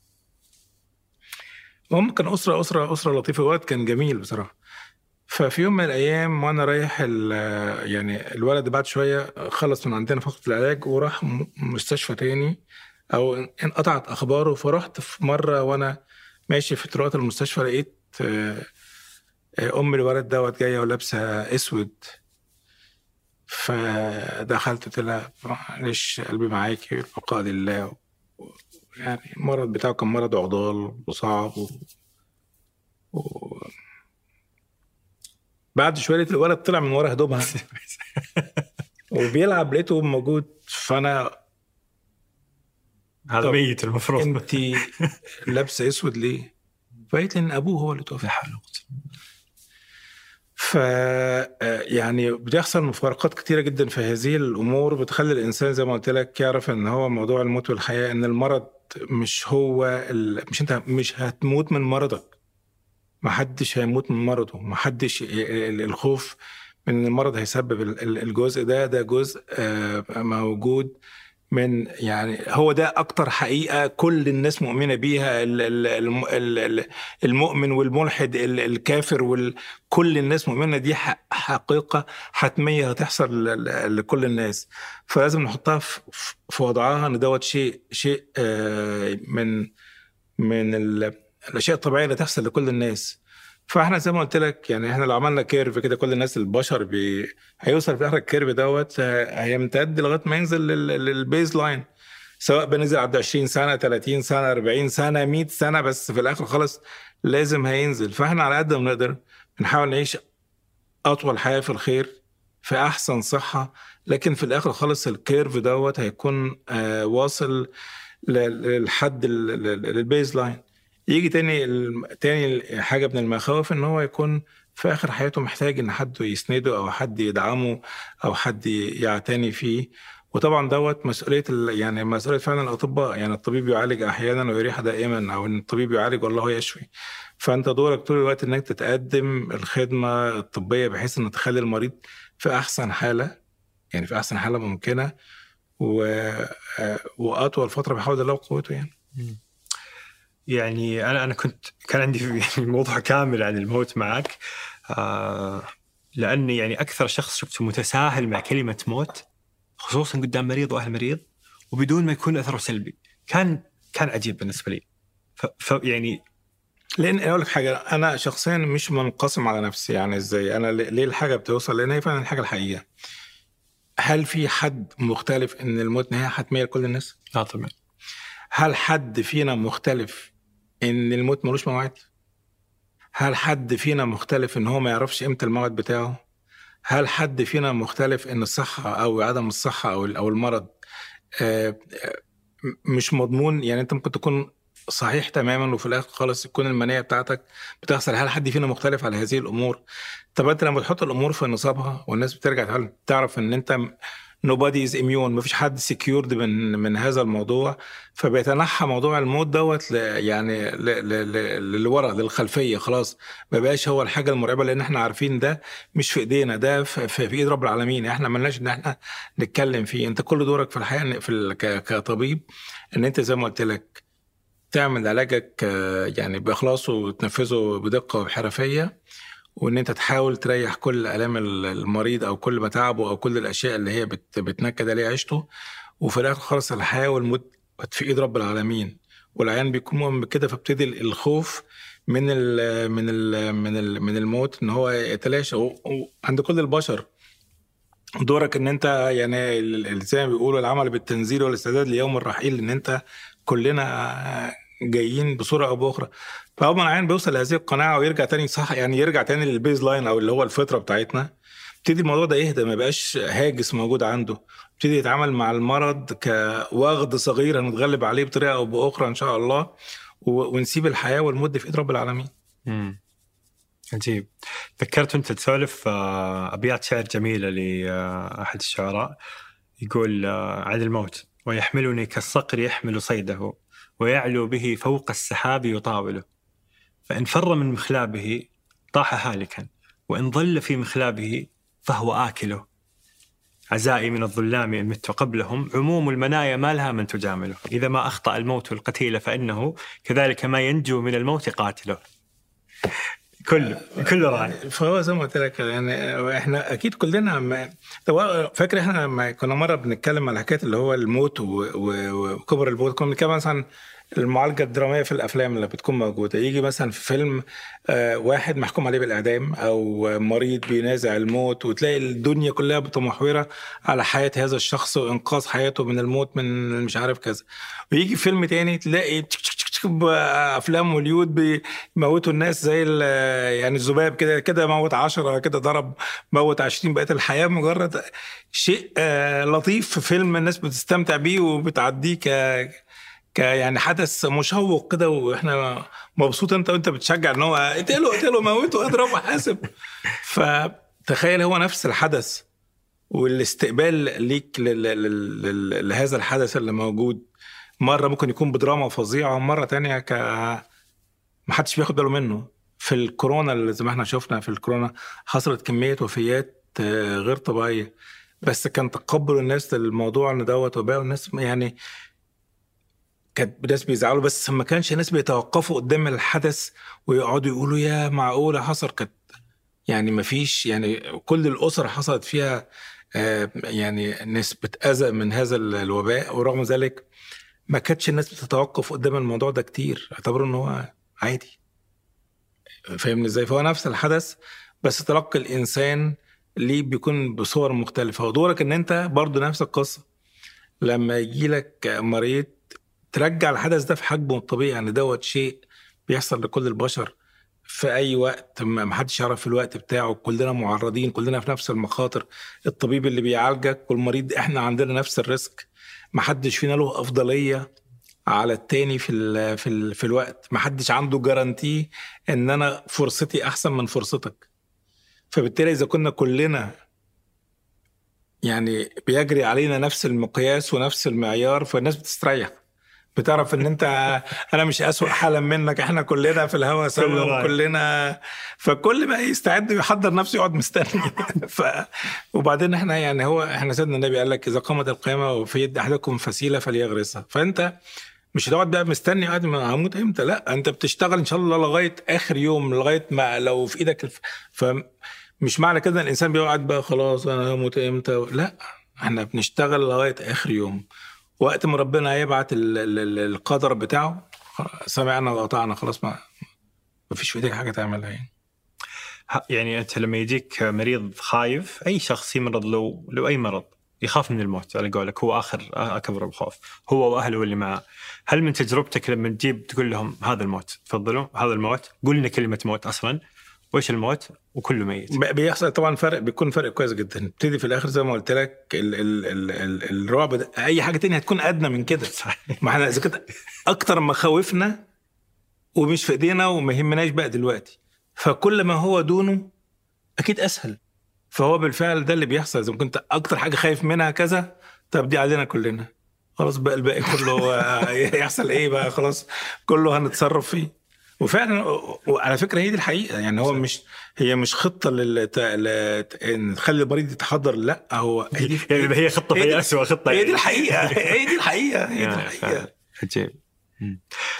B: المهم كان اسره اسره اسره لطيفه وقت كان جميل بصراحه ففي يوم من الايام وانا رايح ال- يعني الولد بعد شويه خلص من عندنا فقره العلاج وراح م- مستشفى تاني او انقطعت اخباره فرحت في مره وانا ماشي في طرقات المستشفى لقيت آه، آه، ام الولد دوت جايه ولابسه اسود فدخلت قلت لها معلش قلبي معاكي البقاء لله يعني المرض بتاعه كان مرض عضال وصعب و... و... بعد شويه لقيت الولد طلع من ورا هدومها وبيلعب لقيته موجود فانا
C: هذا
B: طب
C: ميت المفروض
B: انت لابسه اسود ليه؟ فقالت لي ان ابوه هو اللي توفى حاله ف آه، يعني بتحصل مفارقات كتيره جدا في هذه الامور بتخلي الانسان زي ما قلت لك يعرف ان هو موضوع الموت والحياه ان المرض مش هو ال... مش انت مش هتموت من مرضك محدش هيموت من مرضه محدش ال- الخوف من إن المرض هيسبب ال- ال- الجزء ده ده جزء آه، موجود من يعني هو ده اكتر حقيقه كل الناس مؤمنه بيها ال- ال- الم- ال- ال- المؤمن والملحد ال- الكافر وكل الناس مؤمنه دي ح- حقيقه حتميه هتحصل ل- ل- لكل الناس فلازم نحطها في في وضعها ان دوت شيء شيء آه، من من ال- الاشياء الطبيعيه اللي تحصل لكل الناس فاحنا زي ما قلت لك يعني احنا لو عملنا كيرف كده كل الناس البشر بي... هيوصل في اخر الكيرف دوت آه، هيمتد لغايه ما ينزل لل... للبيز لاين سواء بنزل عند 20 سنه 30 سنه 40 سنه 100 سنه بس في الاخر خالص لازم هينزل فاحنا على قد ما نقدر بنحاول نعيش اطول حياه في الخير في احسن صحه لكن في الاخر خالص الكيرف دوت هيكون آه واصل ل- للحد ال- ال- للبيز لاين يجي تاني الم- تاني حاجه من المخاوف ان هو يكون في اخر حياته محتاج ان حد يسنده او حد يدعمه او حد يعتني فيه وطبعا دوت مسؤوليه ال- يعني مسؤوليه فعلا الاطباء يعني الطبيب يعالج احيانا ويريح دائما او ان الطبيب يعالج والله يشفي فانت دورك طول الوقت انك تتقدم الخدمه الطبيه بحيث ان تخلي المريض في احسن حاله يعني في احسن حاله ممكنه و... آه، واطول فتره بحول الله وقوته يعني
C: يعني انا انا كنت كان عندي يعني موضوع كامل عن الموت معك آه لاني يعني اكثر شخص شفته متساهل مع كلمه موت خصوصا قدام مريض واهل مريض وبدون ما يكون اثره سلبي كان كان عجيب بالنسبه لي ف, ف يعني
B: لان اقول لك حاجه انا شخصيا مش منقسم على نفسي يعني ازاي انا ليه الحاجه بتوصل لان هي فعلا الحاجه الحقيقيه هل في حد مختلف ان الموت نهايه حتميه لكل الناس
C: لا طبعا
B: هل حد فينا مختلف ان الموت ملوش موعد هل حد فينا مختلف ان هو ما يعرفش امتى الموعد بتاعه هل حد فينا مختلف ان الصحه او عدم الصحه او او المرض آه، آه، مش مضمون يعني انت ممكن تكون صحيح تماما وفي الاخر خالص تكون المنيه بتاعتك بتحصل هل حد فينا مختلف على هذه الامور طب انت لما تحط الامور في نصابها والناس بترجع تعرف- تعرف ان انت nobody is immune مفيش حد secured من من هذا الموضوع فبيتنحى موضوع الموت دوت ل يعني ل- ل- ل- للورا للخلفيه خلاص ما بقاش هو الحاجه المرعبه لان احنا عارفين ده مش في ايدينا ده في, في, في ايد رب العالمين احنا ملناش ان احنا نتكلم فيه انت كل دورك في الحياه إن- في ال- ك- كطبيب ان انت زي ما قلت لك تعمل علاجك آه، يعني باخلاص وتنفذه بدقه وبحرفيه وان انت تحاول تريح كل الام المريض او كل متاعبه او كل الاشياء اللي هي بت بتنكد عليه عيشته وفي الاخر خالص الحياه والموت في ايد رب العالمين والعيان بيكون مؤمن بكده فابتدي الخوف من ال من ال من ال من الموت ان هو يتلاشى و- و- عند كل البشر دورك ان انت يعني ال- ال- زي ما بيقولوا العمل بالتنزيل والاستعداد ليوم الرحيل ان انت كلنا جايين بصوره او باخرى فاول ما العيان بيوصل لهذه القناعه ويرجع تاني صح يعني يرجع تاني للبيز لاين او اللي هو الفطره بتاعتنا ابتدي الموضوع ده يهدى ما يبقاش هاجس موجود عنده ابتدي يتعامل مع المرض كوغد صغير هنتغلب عليه بطريقه او باخرى ان شاء الله و- ونسيب الحياه والمده في ايد رب العالمين
C: مم. عجيب ذكرت انت تسولف آه، ابيات شعر جميله لاحد الشعراء يقول آه، عن الموت ويحملني كالصقر يحمل صيده ويعلو به فوق السحاب يطاوله فإن فر من مخلابه طاح هالكا وإن ظل في مخلابه فهو آكله عزائي من الظلام إن مت قبلهم عموم المنايا ما لها من تجامله إذا ما أخطأ الموت القتيل فإنه كذلك ما ينجو من الموت قاتله كله كله راعي
B: فهو زي ما قلت لك يعني احنا اكيد كلنا ما طب فاكر احنا لما كنا مره بنتكلم على حكايه اللي هو الموت و- و- وكبر الموت كنا بنتكلم مثلا المعالجه الدراميه في الافلام اللي بتكون موجوده يجي مثلا في فيلم آه، واحد محكوم عليه بالاعدام او مريض بينازع الموت وتلاقي الدنيا كلها متمحوره على حياه هذا الشخص وانقاذ حياته من الموت من مش عارف كذا ويجي فيلم تاني تلاقي تشك تشك تشك افلام هوليود بيموتوا الناس زي ال- يعني الذباب كده كده موت 10 كده ضرب موت 20 بقت الحياه مجرد شيء آه، لطيف في فيلم الناس بتستمتع بيه وبتعديه ك ك يعني حدث مشوق كده واحنا مبسوط انت وانت بتشجع ان هو اقتله اقتله موته اضرب وحاسب فتخيل هو نفس الحدث والاستقبال ليك لل- لل- لل- لهذا الحدث اللي موجود مرة ممكن يكون بدراما فظيعة ومرة تانية ك محدش بياخد باله منه في الكورونا اللي زي ما احنا شفنا في الكورونا حصلت كمية وفيات آه، غير طبيعية بس كان تقبل الناس للموضوع ان دوت وباء والناس يعني كانت ناس بيزعلوا بس ما كانش ناس بيتوقفوا قدام الحدث ويقعدوا يقولوا يا معقولة حصل كانت يعني ما فيش يعني كل الأسر حصلت فيها آه، يعني نسبة أذى من هذا الوباء ورغم ذلك ما كانتش الناس بتتوقف قدام الموضوع ده كتير اعتبروا ان هو عادي فاهمني ازاي فهو نفس الحدث بس تلقي الانسان ليه بيكون بصور مختلفه ودورك ان انت برضو نفس القصه لما يجي لك مريض ترجع الحدث ده في حجمه الطبيعي يعني دوت شيء بيحصل لكل البشر في اي وقت ما ما حدش يعرف الوقت بتاعه كلنا معرضين كلنا في نفس المخاطر الطبيب اللي بيعالجك والمريض احنا عندنا نفس الريسك ما حدش فينا له افضليه على التاني في ال في ال في الوقت ما حدش عنده جارانتي ان انا فرصتي احسن من فرصتك فبالتالي اذا كنا كلنا يعني بيجري علينا نفس المقياس ونفس المعيار فالناس بتستريح بتعرف ان انت انا مش اسوء حالا منك احنا كلنا في الهوا
C: كلنا
B: سوا
C: رايح.
B: وكلنا فكل ما يستعد يحضر نفسه يقعد مستني ف وبعدين احنا يعني هو احنا سيدنا النبي قال لك اذا قامت القيامه وفي يد احدكم فسيله فليغرسها فانت مش هتقعد بقى مستني قاعد ما هموت امتى لا انت بتشتغل ان شاء الله لغايه اخر يوم لغايه ما لو في ايدك الف... فمش معنى كده ان الانسان بيقعد بقى خلاص انا هموت امتى لا احنا بنشتغل لغايه اخر يوم وقت ما ربنا هيبعت ال- ال- ال- القدر بتاعه سمعنا وقطعنا خلاص ما ما فيش في ايدك حاجه تعملها يعني
C: ه- يعني انت لما يجيك مريض خايف اي شخص يمرض لو لو اي مرض يخاف من الموت على قولك هو اخر اكبر الخوف هو واهله واللي معه هل من تجربتك لما تجيب تقول لهم هذا الموت تفضلوا هذا الموت قول لنا كلمه موت اصلا وايش الموت وكله ميت
B: ب- بيحصل طبعا فرق بيكون فرق كويس جدا بتدي في الاخر زي ما قلت لك ال ال ال ال الرعب ده اي حاجه تانية هتكون ادنى من كده ما احنا اذا كده اكتر ما خوفنا ومش في ايدينا وما يهمناش بقى دلوقتي فكل ما هو دونه اكيد اسهل فهو بالفعل ده اللي بيحصل اذا كنت اكتر حاجه خايف منها كذا طب دي علينا كلنا خلاص بقى الباقي كله آه، يحصل ايه بقى خلاص كله هنتصرف فيه وفعلا وعلى فكره هي دي الحقيقه يعني هو مش هي مش خطه لل ت- ان تخلي المريض يتحضر لا هو هي دي
C: يعني هي خطه
B: هي دي-
C: هي اسوء خطه
B: هي دي
C: يعني.
B: الحقيقه هي دي الحقيقه هي دي
C: يا
B: الحقيقه
C: فعلا. عجيب مم.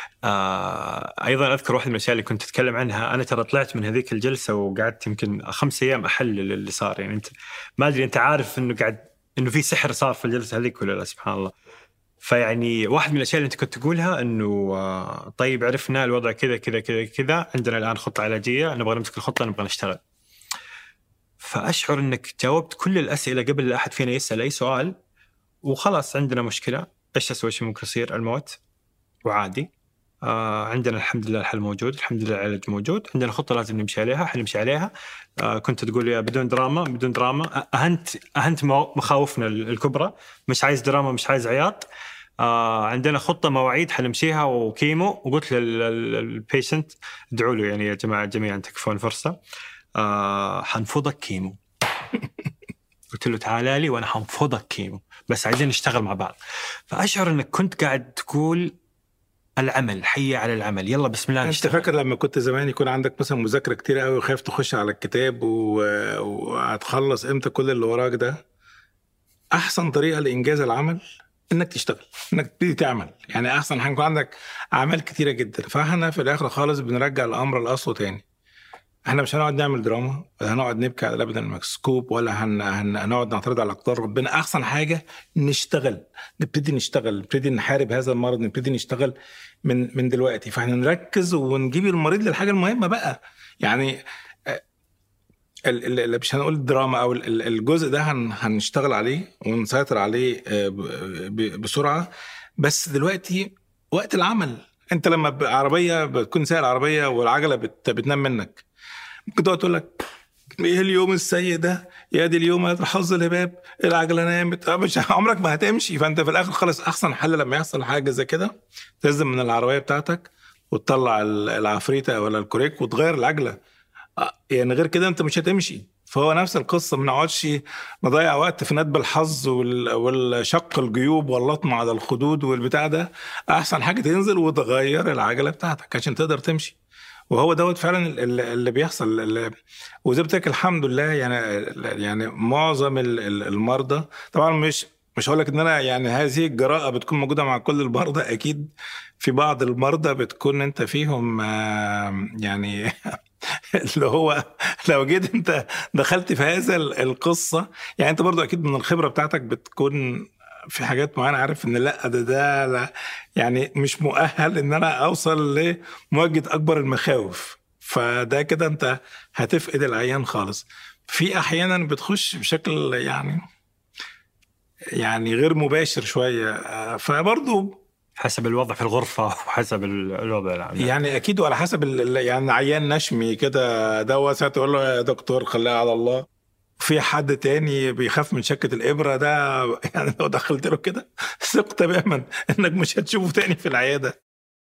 C: آه ايضا اذكر واحده من الاشياء اللي كنت اتكلم عنها انا ترى طلعت من هذيك الجلسه وقعدت يمكن خمس ايام احلل اللي صار يعني انت ما ادري انت عارف انه قاعد انه في سحر صار في الجلسه هذيك ولا لا سبحان الله فيعني واحد من الاشياء اللي انت كنت تقولها انه آه طيب عرفنا الوضع كذا كذا كذا كذا عندنا الان خطه علاجيه نبغى نمسك الخطه نبغى نشتغل فاشعر انك جاوبت كل الاسئله قبل لا احد فينا يسال اي سؤال وخلاص عندنا مشكله ايش اسوء شيء ممكن يصير الموت وعادي آه عندنا الحمد لله الحل موجود الحمد لله العلاج موجود عندنا خطه لازم نمشي عليها حنمشي عليها آه كنت تقول يا بدون دراما بدون دراما اهنت اهنت مو- مخاوفنا ال- الكبرى مش عايز دراما مش عايز عياط آه عندنا خطه مواعيد حنمشيها وكيمو وقلت للبيشنت ادعوا له يعني يا جماعه جميعا تكفون فرصه آه حنفضك كيمو قلت له تعال لي وانا حنفضك كيمو بس عايزين نشتغل مع بعض فاشعر انك كنت قاعد تقول العمل حي على العمل يلا بسم الله
B: انت
C: نشتغل.
B: فاكر لما كنت زمان يكون عندك مثلا مذاكره كتير قوي وخايف تخش على الكتاب و... وهتخلص امتى كل اللي وراك ده احسن طريقه لانجاز العمل انك تشتغل انك تبتدي تعمل يعني احسن حاجه يكون عندك اعمال كتيره جدا فاحنا في الاخر خالص بنرجع الامر لاصله تاني احنا مش هنقعد نعمل دراما ولا هنقعد نبكي على لبن المكسكوب ولا هن... هن... هنقعد نعترض على اقدار ربنا احسن حاجه نشتغل نبتدي نشتغل نبتدي نحارب هذا المرض نبتدي نشتغل من من دلوقتي فاحنا نركز ونجيب المريض للحاجه المهمه بقى يعني آه، ال- ال- ال- مش هنقول الدراما او ال- ال- الجزء ده هن... هنشتغل عليه ونسيطر عليه آه، ب... ب... بسرعه بس دلوقتي وقت العمل انت لما ب- عربيه بتكون سايق العربيه والعجله بت... بتنام منك ممكن تقعد تقول لك ايه اليوم السيء ده يا دي اليوم يا حظ الهباب العجله نامت آه، مش عمرك ما هتمشي فانت في الاخر خالص احسن حل لما يحصل حاجه زي كده تنزل من العربيه بتاعتك وتطلع ال- العفريته ولا الكوريك وتغير العجله آه، يعني غير كده انت مش هتمشي فهو نفس القصه ما نقعدش نضيع وقت في ندب الحظ وال- والشق الجيوب واللطم على الخدود والبتاع ده احسن حاجه تنزل وتغير العجله بتاعتك عشان تقدر تمشي وهو دوت فعلا ال- ال- اللي بيحصل ال- وزي ما قلت لك الحمد لله يعني يعني معظم ال- ال- المرضى طبعا مش مش هقول لك ان انا يعني هذه الجراءه بتكون موجوده مع كل المرضى اكيد في بعض المرضى بتكون انت فيهم آه، يعني اللي هو لو جيت انت دخلت في هذا ال- القصه يعني انت برضو اكيد من الخبره بتاعتك بتكون في حاجات معينه عارف ان لا ده ده لا يعني مش مؤهل ان انا اوصل لمواجهه اكبر المخاوف فده كده انت هتفقد العيان خالص في احيانا بتخش بشكل يعني يعني غير مباشر شويه آه، فبرضه
C: حسب الوضع في الغرفه وحسب ال- الوضع العام
B: يعني اكيد وعلى حسب ال- ال- يعني عيان نشمي كده دوت تقول له يا دكتور خليها على الله في حد تاني بيخاف من شكة الإبرة ده يعني لو دخلت له كده ثق تماما إنك مش هتشوفه تاني في العيادة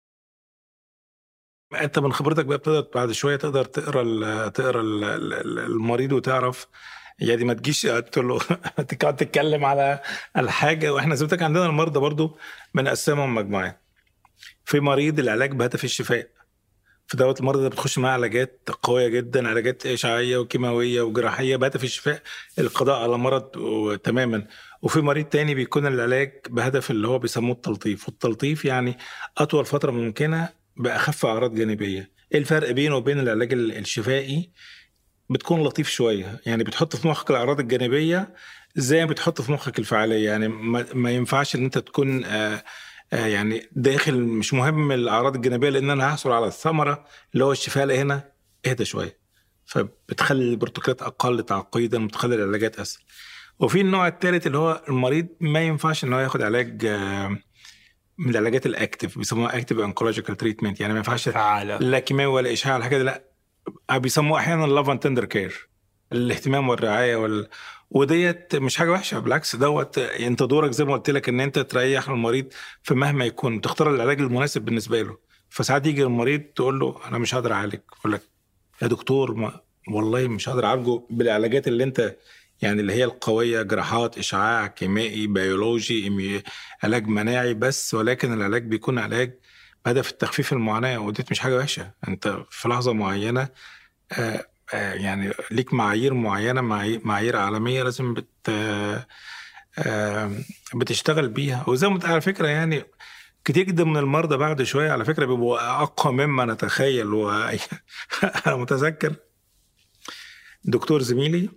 B: أنت من خبرتك بقى بتقدر بعد شوية تقدر تقرا ال- تقرا ال- ال- المريض وتعرف يعني ما تجيش تقول له تقعد تتكلم على الحاجة وإحنا زي ما قلت لك عندنا المرضى برضو بنقسمهم مجموعات في مريض العلاج بهدف الشفاء في دوت المرضى ده بتخش معاه علاجات قويه جدا علاجات اشعاعيه وكيماويه وجراحيه بهدف الشفاء القضاء على مرض و- تماما وفي مريض تاني بيكون العلاج بهدف اللي هو بيسموه التلطيف والتلطيف يعني اطول فتره ممكنه باخف اعراض جانبيه ايه الفرق بينه وبين العلاج ال- الشفائي بتكون لطيف شويه يعني بتحط في مخك الاعراض الجانبيه زي ما بتحط في مخك الفعاليه يعني ما, ما ينفعش ان انت تكون آه آه يعني داخل مش مهم الاعراض الجانبيه لان انا هحصل على الثمره اللي هو الشفاء اللي هنا اهدى شويه فبتخلي البروتوكولات اقل تعقيدا وبتخلي العلاجات اسهل وفي النوع الثالث اللي هو المريض ما ينفعش ان هو ياخد علاج آه، من العلاجات الاكتف بيسموها اكتف انكولوجيكال تريتمنت يعني ما ينفعش
C: فعالة
B: لا كيماوي ولا اشعاع ولا حاجه لا بيسموه احيانا لاف اند تندر كير الاهتمام والرعايه وال... وديت مش حاجه وحشه بالعكس دوت انت دورك زي ما قلت لك ان انت تريح المريض في مهما يكون تختار العلاج المناسب بالنسبه له فساعات يجي المريض تقول له انا مش هقدر اعالج يقول لك يا دكتور ما والله مش هقدر اعالجه بالعلاجات اللي انت يعني اللي هي القويه جراحات اشعاع كيميائي بيولوجي إمي... علاج مناعي بس ولكن العلاج بيكون علاج بهدف التخفيف المعاناه وديت مش حاجه وحشه انت في لحظه معينه آه آه يعني ليك معايير معينه معايير, معايير عالميه لازم بت آه آه بتشتغل بيها وزي ما قلت على فكره يعني كتير جدا من المرضى بعد شويه على فكره بيبقوا اقوى مما نتخيل وانا متذكر دكتور زميلي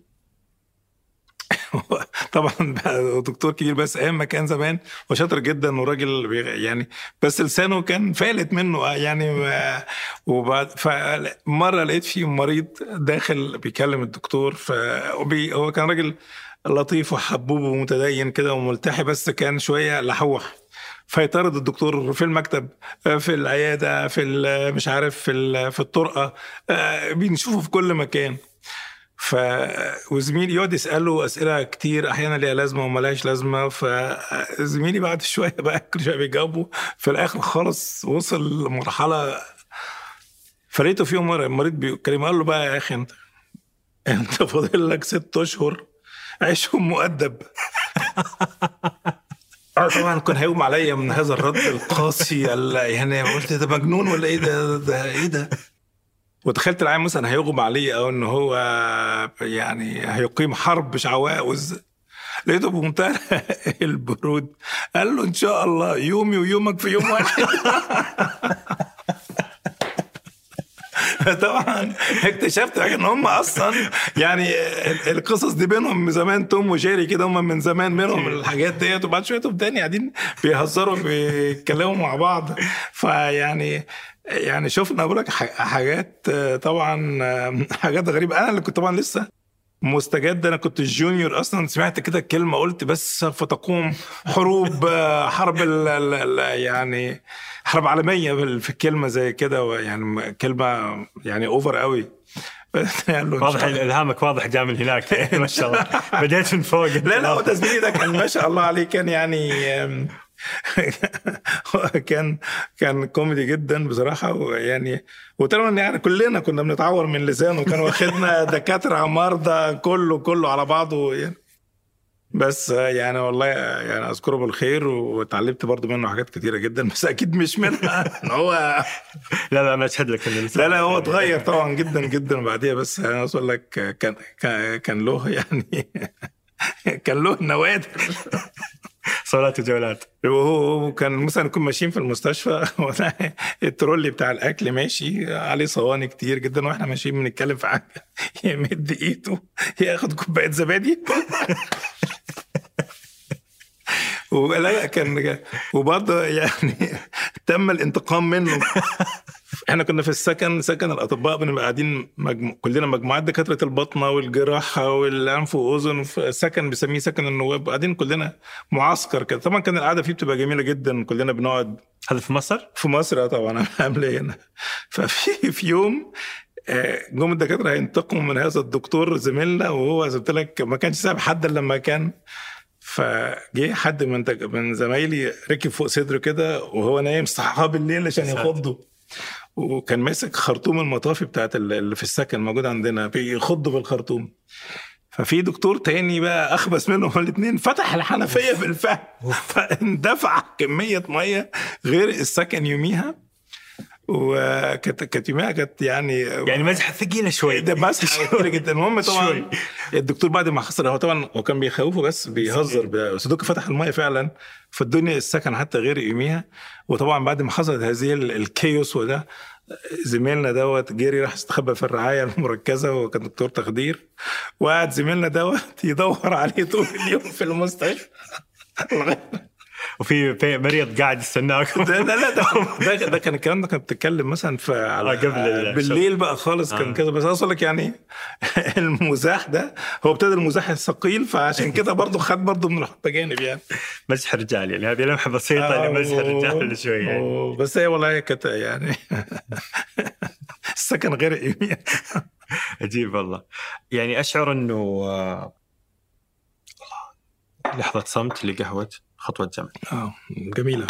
B: طبعا بقى دكتور كبير بس ايام ما كان زمان وشاطر جدا وراجل بيغ- يعني بس لسانه كان فالت منه يعني ما- وبعد فمره لقيت في مريض داخل بيكلم الدكتور ف وبي- هو كان راجل لطيف وحبوب ومتدين كده وملتحي بس كان شويه لحوح فيطرد الدكتور في المكتب في العياده في ال- مش عارف في ال- في الطرقه آه، بنشوفه في كل مكان ف وزميلي يقعد يساله اسئله كتير احيانا ليها لازمه وما لهاش لازمه فزميلي بعد شويه بقى كل شويه بيجاوبه في الاخر خالص وصل لمرحله فلقيته في يوم مره المريض بيتكلم قال له بقى يا اخي انت انت فاضل لك ست اشهر عيشهم مؤدب اه طبعا كان هيغمى عليا من هذا الرد القاسي ال- يعني قلت ده مجنون ولا ايه ده ده ايه ده وتخيلت العيان مثلا هيغمى عليه او ان هو يعني هيقيم حرب شعواوز لقيته بمنتهى البرود قال له ان شاء الله يومي ويومك في يوم واحد طبعا اكتشفت ان هم اصلا يعني ال- القصص دي بينهم من زمان توم وجيري كده هم من زمان منهم الحاجات ديت وبعد شويه توم تاني قاعدين بيهزروا بيتكلموا مع بعض فيعني يعني شفنا بقول لك ح- حاجات آه، طبعا آه، حاجات غريبه انا اللي كنت طبعا لسه مستجد انا كنت جونيور اصلا سمعت كده كلمه قلت بس سوف تقوم حروب آه، حرب ال ال ال يعني حرب عالميه بال- في كلمه زي كده يعني كلمه يعني اوفر قوي قال له إن
C: واضح
B: شاء الله.
C: الهامك واضح جاء من هناك ما شاء الله بديت من فوق
B: لا لا هو تسجيلي ده كان ما شاء الله عليه كان يعني آم، كان كان كوميدي جدا بصراحه ويعني وطبعا يعني كلنا كنا بنتعور من لسانه كان واخدنا دكاتره مرضى كله كله على بعضه يعني بس يعني والله يعني اذكره بالخير واتعلمت برضو منه حاجات كتيره جدا بس اكيد مش منها ان هو
C: لا لا انا اشهد لك ان
B: لا لا هو اتغير طبعا جدا جدا بعديها بس انا عاوز اقول لك كان كان كان له يعني كان له نوادر
C: صولات وجولات
B: وهو كان مثلا نكون ماشيين في المستشفى وأنا الترولي بتاع الاكل ماشي عليه صواني كتير جدا واحنا ماشيين بنتكلم في حاجه يمد ايده ياخد كوبايه زبادي ولا لا كان وبرضه يعني تم الانتقام منه احنا كنا في السكن سكن الاطباء بنبقى قاعدين مجمو... كلنا مجموعات دكاتره البطنه والجراحه والانف واذن في سكن بيسميه سكن النواب قاعدين كلنا معسكر كده طبعا كان القعده فيه بتبقى جميله جدا كلنا بنقعد
C: هذا في مصر؟
B: في مصر اه طبعا عامله هنا ففي في يوم آه، جم الدكاتره هينتقموا من هذا الدكتور زميلنا وهو زي ما قلت لك ما كانش ساب حد إلا لما كان فجه حد من تج- من زمايلي ركب فوق صدره كده وهو نايم صحاب بالليل عشان
C: ساتر.
B: يخضه وكان ماسك خرطوم المطافي بتاعت ال- اللي في السكن موجود عندنا بيخضوا بالخرطوم ففي دكتور تاني بقى اخبث منهم الاثنين فتح الحنفيه بالفعل فاندفع كميه ميه غير السكن يوميها وكانت كانت يوميها كانت يعني
C: يعني مزحه ثقيله شوي
B: ده مسحه كتير جدا المهم طبعا الدكتور بعد ما حصل هو طبعا هو كان بيخوفه بس بيهزر بس دوك فتح المايه فعلا فالدنيا السكن حتى غير يوميها وطبعا بعد ما حصلت هذه ال- الكيوس وده زميلنا دوت جري راح استخبى في الرعايه المركزه وكان دكتور تخدير وقعد زميلنا دوت يدور عليه طول اليوم في المستشفى
C: وفي في مريض قاعد يستناكم
B: ده لا لا ده ده, ده كان الكلام ده كان بتتكلم مثلا في على
C: آه، قبل الشغل.
B: بالليل بقى خالص كان
C: آه.
B: كده بس اصل لك يعني المزاح ده هو ابتدى المزاح الثقيل فعشان كده برضه خد برضه من الجانب يعني
C: مزح رجال يعني هذه لمحه بسيطه لمزح الرجال شوي يعني
B: أوه، بس هي والله كانت يعني السكن غير ايميا
C: عجيب والله يعني اشعر انه آه، والله لحظه صمت لقهوه خطوه جمل
B: اه جميله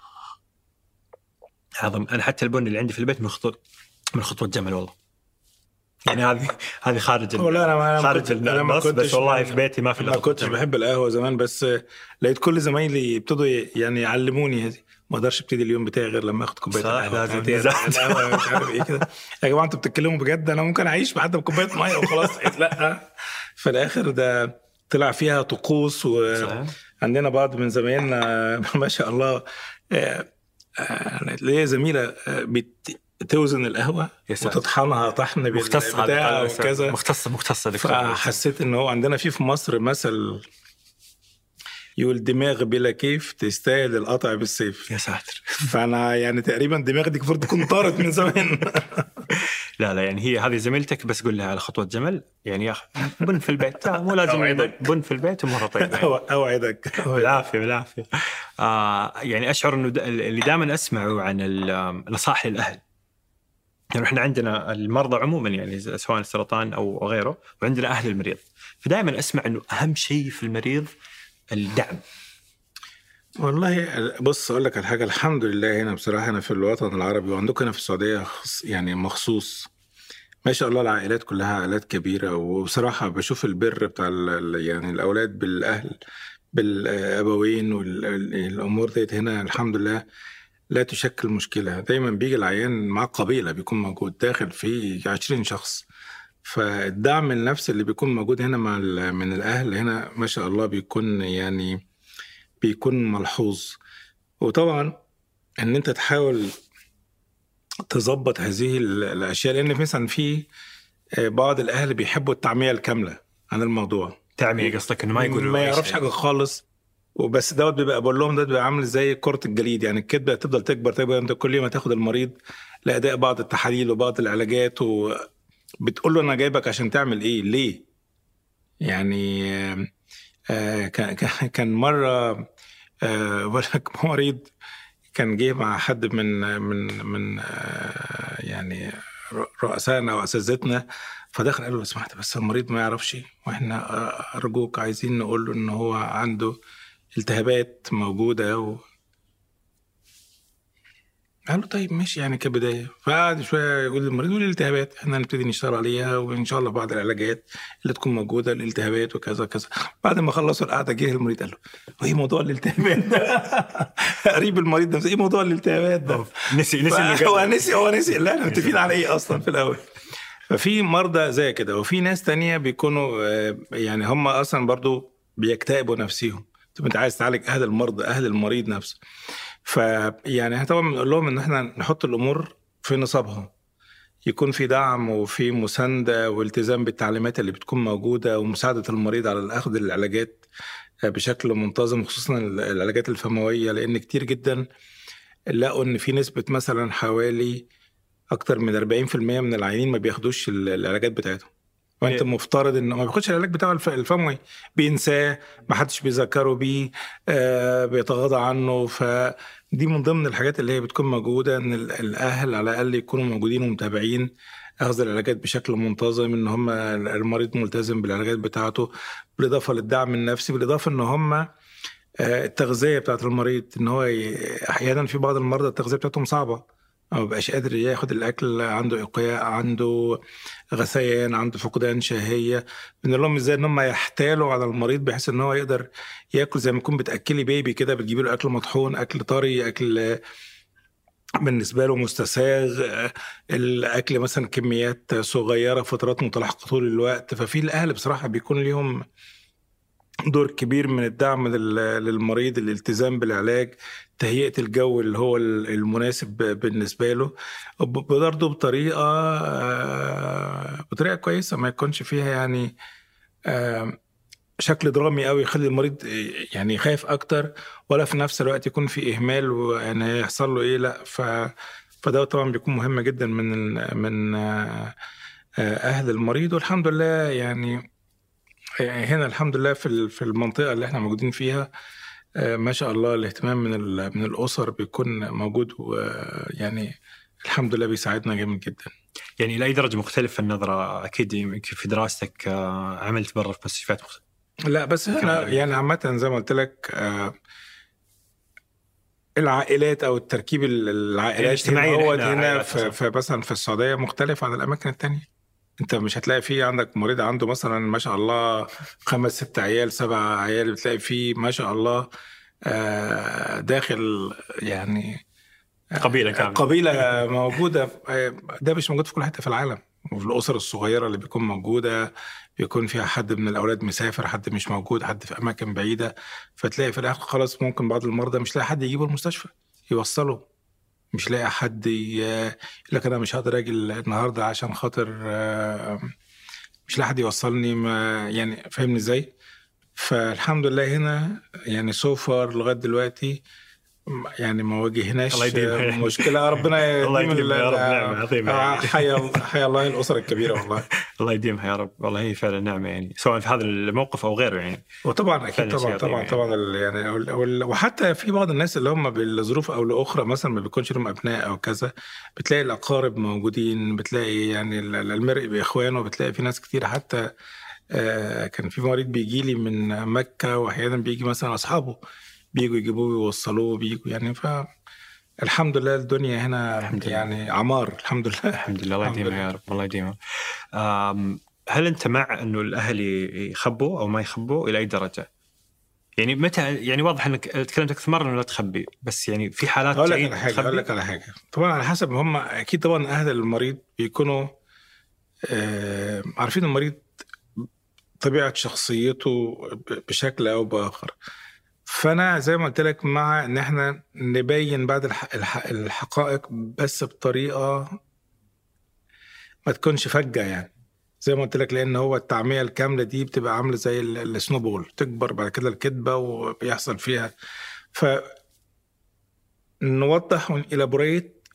C: عظم انا حتى البن اللي عندي في البيت من خطوه من خطوه جمل والله يعني هذه هذه خارج ال-
B: والله انا ما أنا ما
C: خارج
B: كنت- أنا ما
C: النص بس
B: كنتش-
C: والله في بيتي ما في إلا
B: ما
C: خطوة
B: كنتش
C: جمل.
B: بحب القهوه زمان بس لقيت كل زمايلي ابتدوا يعني يعلموني هذه ما اقدرش ابتدي اليوم بتاعي غير لما اخد كوبايه
C: صح،
B: القهوه
C: لازم
B: بتاعتي.
C: مزاج.
B: القهوه مش عارف ايه كده يا جماعه انتوا بتتكلموا بجد انا ممكن اعيش حتى بكوبايه ميه وخلاص لا في الاخر ده طلع فيها طقوس
C: صحيح.
B: وعندنا بعض من زمايلنا ما شاء الله آه، آه، ليا زميله آه، بت- توزن القهوه
C: يا ساتر.
B: وتطحنها طحن
C: مختص
B: بتاع
C: هذا
B: وكذا
C: مختص مختص دكتور
B: فحسيت ان هو عندنا في في مصر مثل يقول دماغ بلا كيف تستاهل القطع بالسيف
C: يا ساتر
B: فانا يعني تقريبا دماغي دي المفروض تكون طارت من زمان
C: لا لا يعني هي هذه زميلتك بس قول لها على خطوه جمل يعني يا اخي بن في البيت لا، مو لازم
B: أوعدك.
C: بن في البيت ومره طيب يعني.
B: أو- اوعدك
C: بالعافيه بالعافيه آه يعني اشعر انه د- اللي دائما اسمعه عن ال- النصائح للاهل يعني احنا عندنا المرضى عموما يعني ز- سواء السرطان او غيره وعندنا اهل المريض فدائما اسمع انه اهم شيء في المريض الدعم
B: والله بص اقول لك على حاجه الحمد لله هنا بصراحه انا في الوطن العربي وعندكم هنا في السعوديه خص يعني مخصوص ما شاء الله العائلات كلها عائلات كبيره وبصراحه بشوف البر بتاع ال- ال- يعني الاولاد بالاهل بالابوين والامور ديت هنا الحمد لله لا تشكل مشكله دايما بيجي العيان مع قبيله بيكون موجود داخل في 20 شخص فالدعم النفسي اللي بيكون موجود هنا مع من الاهل هنا ما شاء الله بيكون يعني بيكون ملحوظ وطبعا ان انت تحاول تظبط هذه الاشياء لان مثلا في بعض الاهل بيحبوا التعميه الكامله عن الموضوع
C: تعميه قصدك انه ما يقولوا
B: ما يعرفش حاجه خالص وبس دوت بيبقى بقول لهم ده بيبقى عامل زي كره الجليد يعني الكدبه هتفضل تكبر تكبر انت كل يوم هتاخد المريض لاداء بعض التحاليل وبعض العلاجات وبتقول له انا جايبك عشان تعمل ايه ليه يعني آه كان مره آه بقول لك مريض كان جه مع حد من من من آه يعني رؤسائنا واساتذتنا فدخل قال له لو سمحت بس المريض ما يعرفش واحنا ارجوك عايزين نقول له ان هو عنده التهابات موجوده و... قال له طيب ماشي يعني كبدايه فقعد شويه يقول للمريض قول الالتهابات احنا هنبتدي نشتغل عليها وان شاء الله بعض العلاجات اللي تكون موجوده الالتهابات وكذا كذا بعد ما خلصوا القعده جه المريض قال له وايه موضوع الالتهابات ده؟ قريب المريض نفسه ايه موضوع الالتهابات ده؟
C: نسي نسي
B: هو نسي هو نسي لا احنا متفقين على ايه اصلا في الاول ففي مرضى زي كده وفي ناس تانية بيكونوا يعني هم اصلا برضو بيكتئبوا نفسيهم طب انت عايز تعالج اهل المرضى اهل المريض نفسه فيعني احنا طبعا بنقول لهم ان احنا نحط الامور في نصابها يكون في دعم وفي مسانده والتزام بالتعليمات اللي بتكون موجوده ومساعده المريض على اخذ العلاجات بشكل منتظم خصوصا العلاجات الفمويه لان كتير جدا لقوا ان في نسبه مثلا حوالي اكتر من 40% من العيانين ما بياخدوش العلاجات بتاعتهم وانت مفترض انه ما بياخدش العلاج بتاعه الفموي بينساه ما حدش بيذكره بيه آه بيتغاضى عنه فدي من ضمن الحاجات اللي هي بتكون موجوده ان الاهل على الاقل يكونوا موجودين ومتابعين اخذ العلاجات بشكل منتظم ان هم المريض ملتزم بالعلاجات بتاعته بالاضافه للدعم النفسي بالاضافه ان هم التغذيه بتاعت المريض ان هو احيانا في بعض المرضى التغذيه بتاعتهم صعبه ما بقاش قادر ياخد الاكل عنده اقياء عنده غثيان عنده فقدان شهيه بنقول لهم ازاي ان هم يحتالوا على المريض بحيث ان هو يقدر ياكل زي ما يكون بتاكلي بيبي كده بتجيبي له اكل مطحون اكل طري اكل بالنسبه له مستساغ الاكل مثلا كميات صغيره فترات متلاحقه طول الوقت ففي الاهل بصراحه بيكون ليهم دور كبير من الدعم للمريض الالتزام بالعلاج تهيئة الجو اللي هو المناسب بالنسبة له برضه بطريقة بطريقة كويسة ما يكونش فيها يعني شكل درامي قوي يخلي المريض يعني يخاف اكتر ولا في نفس الوقت يكون في اهمال ويعني هيحصل له ايه لا ف فده طبعا بيكون مهم جدا من من اهل المريض والحمد لله يعني هنا الحمد لله في في المنطقه اللي احنا موجودين فيها ما شاء الله الاهتمام من من الاسر بيكون موجود ويعني الحمد لله بيساعدنا جامد جدا.
C: يعني لاي درجه مختلفه النظره اكيد يمكن في دراستك عملت برا في مستشفيات مختلفه.
B: لا بس هنا يعني عامه زي ما قلت لك العائلات او التركيب العائلات هو هنا في مثلا في السعوديه مختلف عن الاماكن الثانيه. انت مش هتلاقي فيه عندك مريض عنده مثلا ما شاء الله خمس ست عيال سبع عيال بتلاقي فيه ما شاء الله داخل يعني
C: قبيله كامله
B: قبيله موجوده ده مش موجود في كل حته في العالم وفي الاسر الصغيره اللي بيكون موجوده بيكون فيها حد من الاولاد مسافر حد مش موجود حد في اماكن بعيده فتلاقي في الاخر خلاص ممكن بعض المرضى مش لاقي حد يجيبه المستشفى يوصله مش لاقي حد يقول لك انا مش هقدر اجي النهارده عشان خاطر مش لاقي حد يوصلني ما يعني فاهمني ازاي؟ فالحمد لله هنا يعني سو فار لغايه دلوقتي يعني ما واجهناش مشكله ربنا
C: الله يديمها يا رب نعمه عظيمه
B: حيا حيا الله الاسر الكبيره والله
C: الله يديمها يا رب والله هي فعلا نعمه يعني سواء في هذا الموقف او غيره يعني
B: وطبعا اكيد طبعا طبعا طبعا يعني وحتى في بعض الناس اللي هم بالظروف او لاخرى مثلا ما بيكونش لهم ابناء او كذا بتلاقي الاقارب موجودين بتلاقي يعني المرء باخوانه بتلاقي في ناس كتير حتى كان في مريض بيجي لي من مكه واحيانا بيجي مثلا اصحابه بيجوا يجيبوه ويوصلوه بيجوا يعني ف الحمد لله الدنيا هنا الحمد يعني لله. عمار الحمد لله
C: الحمد لله الله يديمها يا رب الله يديمها هل انت مع انه الاهل يخبوا او ما يخبوا الى اي درجه؟ يعني متى يعني واضح انك تكلمت اكثر مره انه لا تخبي بس يعني في حالات
B: اقول لك
C: تعيد
B: على حاجه
C: تخبي؟
B: اقول لك على حاجه طبعا على حسب هم اكيد طبعا اهل المريض بيكونوا آه عارفين المريض طبيعه شخصيته ب- بشكل او باخر فانا زي ما قلت لك مع ان احنا نبين بعض الح... الح... الحقائق بس بطريقه ما تكونش فجه يعني زي ما قلت لك لان هو التعميه الكامله دي بتبقى عامله زي ال- السنوبول تكبر بعد كده الكذبه وبيحصل فيها ف نوضح ونإلابوريت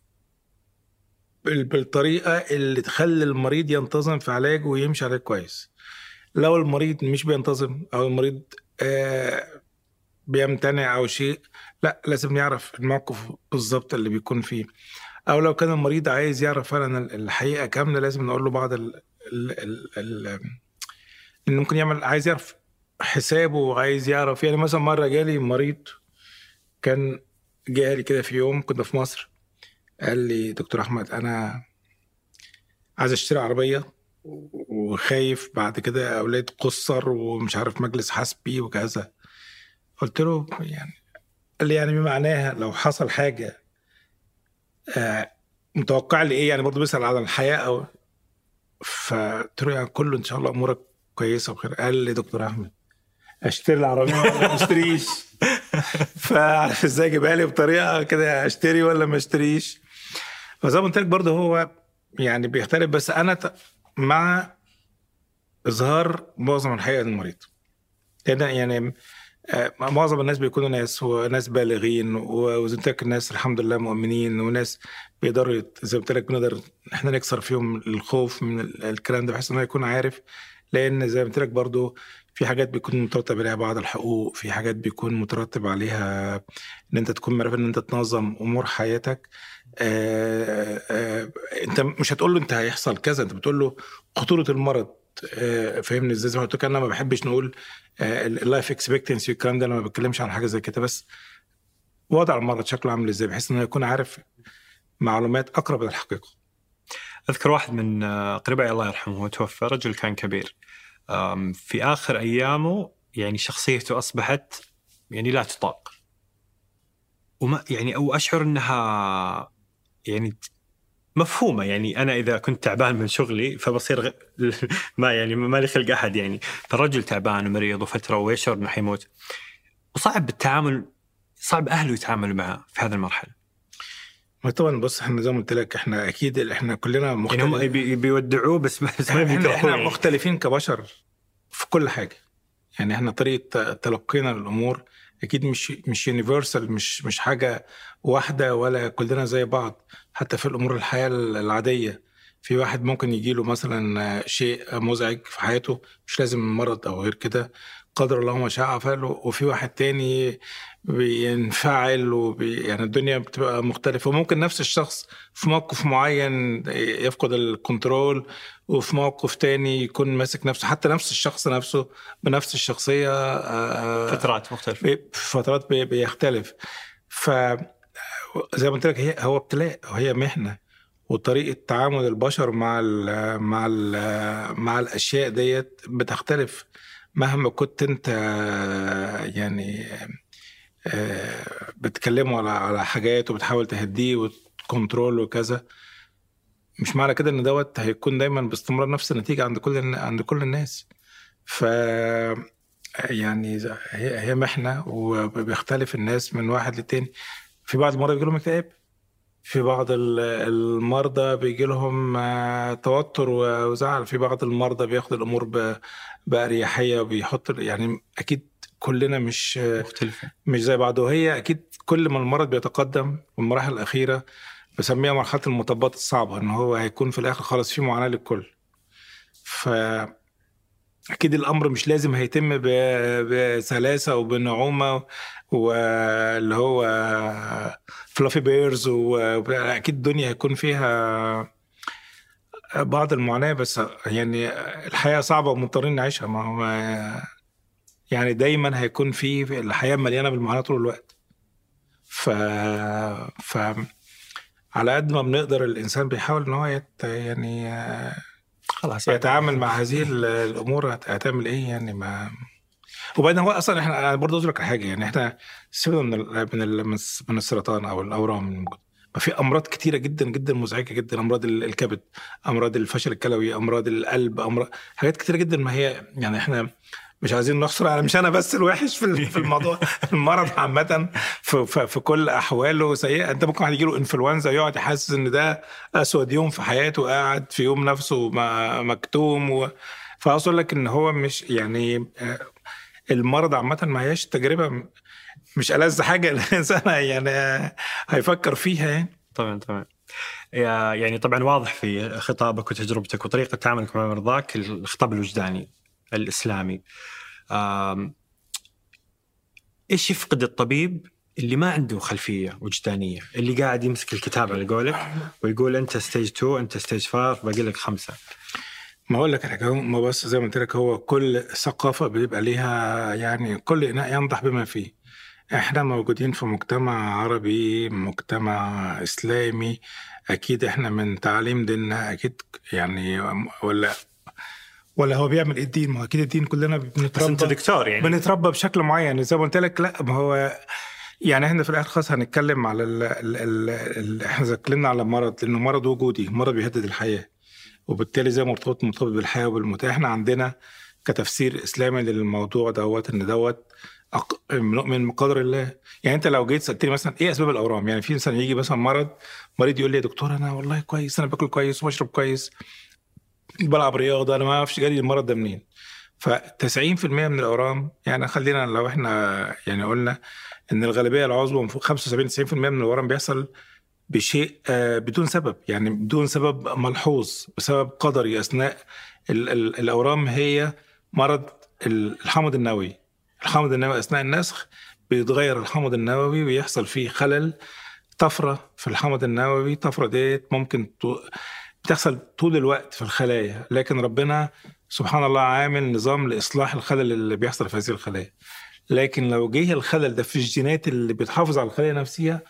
B: بال- بالطريقه اللي تخلي المريض ينتظم في علاجه ويمشي عليه كويس لو المريض مش بينتظم او المريض آه بيمتنع او شيء لا لازم يعرف الموقف بالظبط اللي بيكون فيه او لو كان المريض عايز يعرف فعلا الحقيقه كامله لازم نقول له بعض ال ال ال ال إن ممكن يعمل عايز يعرف حسابه وعايز يعرف يعني مثلا مره جالي مريض كان جالي كده في يوم كنا في مصر قال لي دكتور احمد انا عايز اشتري عربيه وخايف بعد كده اولاد قصر ومش عارف مجلس حسبي وكذا قلت له يعني قال لي يعني بمعناها لو حصل حاجه آه متوقع لي ايه يعني برضه بيسال على الحياه او فقلت له يعني كله ان شاء الله امورك كويسه وخير قال لي دكتور احمد اشتري العربيه ولا ما اشتريش فعارف ازاي اجيبها لي بطريقه كده اشتري ولا ما اشتريش فزي ما قلت لك برضه هو يعني بيختلف بس انا ت- مع اظهار معظم الحقيقه للمريض لان يعني آه، معظم الناس بيكونوا ناس وناس بالغين و- وزي ما قلت لك الناس الحمد لله مؤمنين وناس بيقدروا يت- زي ما قلت لك بنقدر احنا نكسر فيهم الخوف من ال- الكلام ده بحيث انه يكون عارف لان زي ما قلت لك برضه في حاجات بيكون مترتب عليها بعض الحقوق في حاجات بيكون مترتب عليها ان انت تكون معرف ان انت تنظم امور حياتك آه آه انت مش هتقول له انت هيحصل كذا انت بتقول له خطوره المرض آه فاهمني ازاي زي ما قلت لك انا ما بحبش نقول اللايف اكسبكتنسي والكلام ده انا ما بتكلمش عن حاجه زي كده بس وضع المرض شكله عامل ازاي بحيث انه يكون عارف معلومات اقرب للحقيقه
C: اذكر واحد من آه، قريبي الله يرحمه هو توفى رجل كان كبير آم، في اخر ايامه يعني شخصيته اصبحت يعني لا تطاق وما يعني او اشعر انها يعني مفهومه يعني انا اذا كنت تعبان من شغلي فبصير غ... ما يعني ما لي خلق احد يعني فالرجل تعبان ومريض وفتره ويشعر انه حيموت وصعب التعامل صعب اهله يتعاملوا معه في هذه المرحله
B: ما طبعا بص احنا زي ما قلت لك احنا اكيد احنا كلنا
C: يعني هم
B: مختلفين
C: بي- بيودعوه بس ما بس ما
B: احنا,
C: بيكرهوه
B: احنا
C: يعني.
B: مختلفين كبشر في كل حاجه يعني احنا طريقه تلقينا للامور اكيد مش مش يونيفرسال مش مش حاجه واحده ولا كلنا زي بعض حتى في الامور الحياه العاديه في واحد ممكن يجي له مثلا شيء مزعج في حياته مش لازم مرض او غير كده قدر الله ما شاء فعله وفي واحد تاني بينفعل وبي يعني الدنيا بتبقى مختلفة وممكن نفس الشخص في موقف معين يفقد الكنترول وفي موقف تاني يكون ماسك نفسه حتى نفس الشخص نفسه بنفس الشخصية آه،
C: فترات مختلفه
B: بي- في فترات بي- بيختلف ف زي ما قلت لك هي هو ابتلاء وهي محنه وطريقه تعامل البشر مع ال مع ال مع الاشياء ديت بتختلف مهما كنت انت يعني آه، بتكلمه على على حاجات وبتحاول تهديه وتكنترول وكذا مش معنى كده ان دوت هيكون دايما باستمرار نفس النتيجه عند كل الن- عند كل الناس ف يعني هي هي محنه وبيختلف الناس من واحد للتاني في بعض المرضى بيجي لهم اكتئاب في بعض ال- المرضى بيجي لهم آه، توتر وزعل في بعض المرضى بياخد الامور ب- باريحيه وبيحط يعني اكيد كلنا مش
C: مختلفه
B: مش زي بعض وهي اكيد كل ما المرض بيتقدم والمراحل الاخيره بسميها مرحله المطبات الصعبه ان هو هيكون في الاخر خلاص في معاناه للكل ف اكيد الامر مش لازم هيتم ب- بسلاسه وبنعومه واللي هو فلافي بيرز واكيد الدنيا هيكون فيها بعض المعاناه بس يعني الحياه صعبه ومضطرين نعيشها ما هو يعني دايما هيكون في الحياه مليانه بالمعاناه طول الوقت ف ف على قد ما بنقدر الانسان بيحاول ان هو يت... يعني
C: خلاص
B: يتعامل مع هذه ال- الامور هت- هتعمل ايه يعني ما وبعدين هو اصلا احنا أنا برضه اقول لك حاجه يعني احنا سيبنا من ال من ال من السرطان او الاورام الموجوده ما في امراض كتيره جدا جدا مزعجه جدا امراض ال- الكبد امراض الفشل الكلوي امراض القلب امراض حاجات كتيره جدا ما هي يعني احنا مش عايزين نحصر على مش انا بس الوحش في ال- في الموضوع المرض عامه في, في, في كل احواله سيئه انت ممكن واحد يجيله انفلونزا يقعد يحسس ان ده اسود يوم في حياته قاعد في يوم نفسه م- مكتوم و... فاقصد لك ان هو مش يعني آه، المرض عامه ما هياش تجربه م- مش ألذ حاجه الانسان يعني آه، هيفكر فيها يعني
C: طبعا طبعا يا- يعني طبعا واضح في خطابك وتجربتك وطريقه تعاملك مع مرضاك الخطاب الوجداني الاسلامي. آم، ايش يفقد الطبيب اللي ما عنده خلفيه وجدانيه، اللي قاعد يمسك الكتاب على قولك ويقول انت ستيج 2 انت ستيج 5 باقي لك خمسه.
B: ما اقول لك حاجه هو- ما بس زي ما قلت لك هو كل ثقافه بيبقى ليها يعني كل اناء ينضح بما فيه احنا موجودين في مجتمع عربي مجتمع اسلامي اكيد احنا من تعاليم ديننا اكيد يعني ولا ولا هو بيعمل ايه الدين ما هو اكيد الدين كلنا
C: بس انت
B: بنتربى
C: دكتور يعني
B: بنتربى بشكل معين زي ما قلت لك لا ما هو يعني احنا في الاخر خلاص هنتكلم على ال ال ال ال احنا اتكلمنا على مرض لانه مرض وجودي مرض بيهدد الحياه وبالتالي زي مرتبط مرتبط بالحياه وبالموت احنا عندنا كتفسير اسلامي للموضوع دوت ان دوت أق- من من قدر الله يعني انت لو جيت سالتني مثلا ايه اسباب الاورام يعني في انسان يجي مثلا مرض مريض يقول لي يا دكتور انا والله كويس انا باكل كويس وبشرب كويس بلعب رياضه انا ما اعرفش جالي المرض ده منين ف 90% من الاورام يعني خلينا لو احنا يعني قلنا ان الغالبيه العظمى 75 90% من الاورام بيحصل بشيء آه، بدون سبب يعني بدون سبب ملحوظ بسبب قدري اثناء ال- ال- الاورام هي مرض ال- الحمض النووي الحمض النووي اثناء النسخ بيتغير الحمض النووي ويحصل فيه خلل طفره في الحمض النووي طفره ديت ممكن تو- بتحصل طول الوقت في الخلايا لكن ربنا سبحان الله عامل نظام لاصلاح الخلل اللي بيحصل في هذه الخلايا لكن لو جه الخلل ده في الجينات اللي بتحافظ على الخلايا نفسها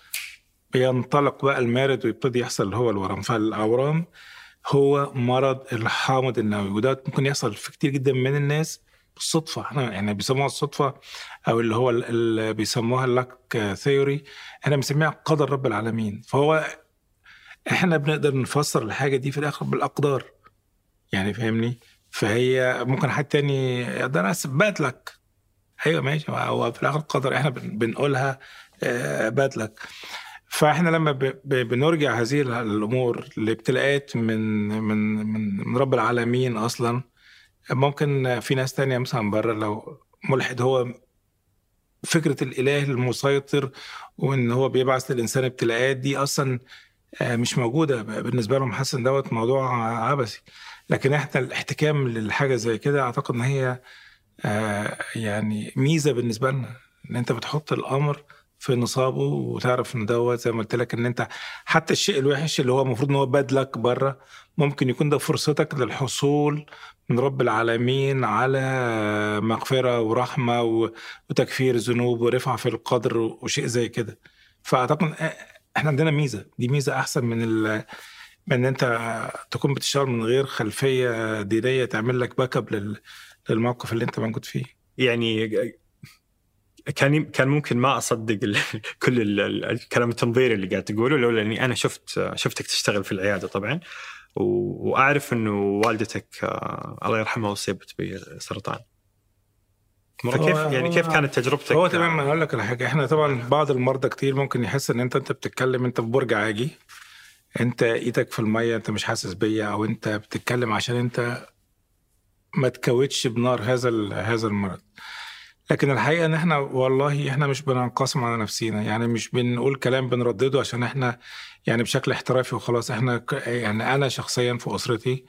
B: بينطلق بقى المارد ويبتدي يحصل اللي هو الورم فالاورام هو مرض الحامض النووي وده ممكن يحصل في كتير جدا من الناس بالصدفه احنا يعني بيسموها الصدفه او اللي هو اللي بيسموها اللاك ثيوري احنا بنسميها قدر رب العالمين فهو احنا بنقدر نفسر الحاجه دي في الاخر بالاقدار يعني فاهمني فهي ممكن حد تاني ده انا باد لك ايوه ماشي هو في الاخر قدر احنا بن- بنقولها باد لك فاحنا لما ب- ب- بنرجع هذه الامور لابتلاءات من من من من رب العالمين اصلا ممكن في ناس تانية مثلا بره لو ملحد هو فكرة الإله المسيطر وإن هو بيبعث للإنسان ابتلاءات دي أصلا آه، مش موجودة بالنسبة لهم حاسس إن دوت موضوع عبثي لكن إحنا الاحتكام للحاجة زي كده أعتقد إن هي آه، يعني ميزة بالنسبة لنا إن أنت بتحط الأمر في نصابه وتعرف ان دوت زي ما قلت لك ان انت حتى الشيء الوحش اللي هو المفروض ان هو باد لك بره ممكن يكون ده فرصتك للحصول من رب العالمين على مغفره ورحمه و- وتكفير ذنوب ورفعه في القدر وشيء زي كده فاعتقد احنا عندنا ميزه دي ميزه احسن من ال من ان انت تكون بتشتغل من غير خلفيه دينيه تعمل لك باك اب لل- للموقف اللي انت موجود فيه
C: يعني كان كان ممكن ما اصدق ال- كل ال- ال- الكلام التنظيري اللي قاعد تقوله لولا اني انا شفت شفتك تشتغل في العياده طبعا و- واعرف انه والدتك آه، الله يرحمها اصيبت بسرطان. مرة كيف
B: هو-
C: يعني كيف كانت تجربتك؟
B: هو تمام انا اقول لك على حاجه احنا طبعا بعض المرضى كتير ممكن يحس ان انت انت بتتكلم انت في برج عاجي انت ايدك في الميه انت مش حاسس بيا او انت بتتكلم عشان انت ما تكوتش بنار هذا ال- هذا المرض لكن الحقيقه ان احنا والله احنا مش بننقسم على نفسينا يعني مش بنقول كلام بنردده عشان احنا يعني بشكل احترافي وخلاص احنا ك- يعني انا شخصيا في اسرتي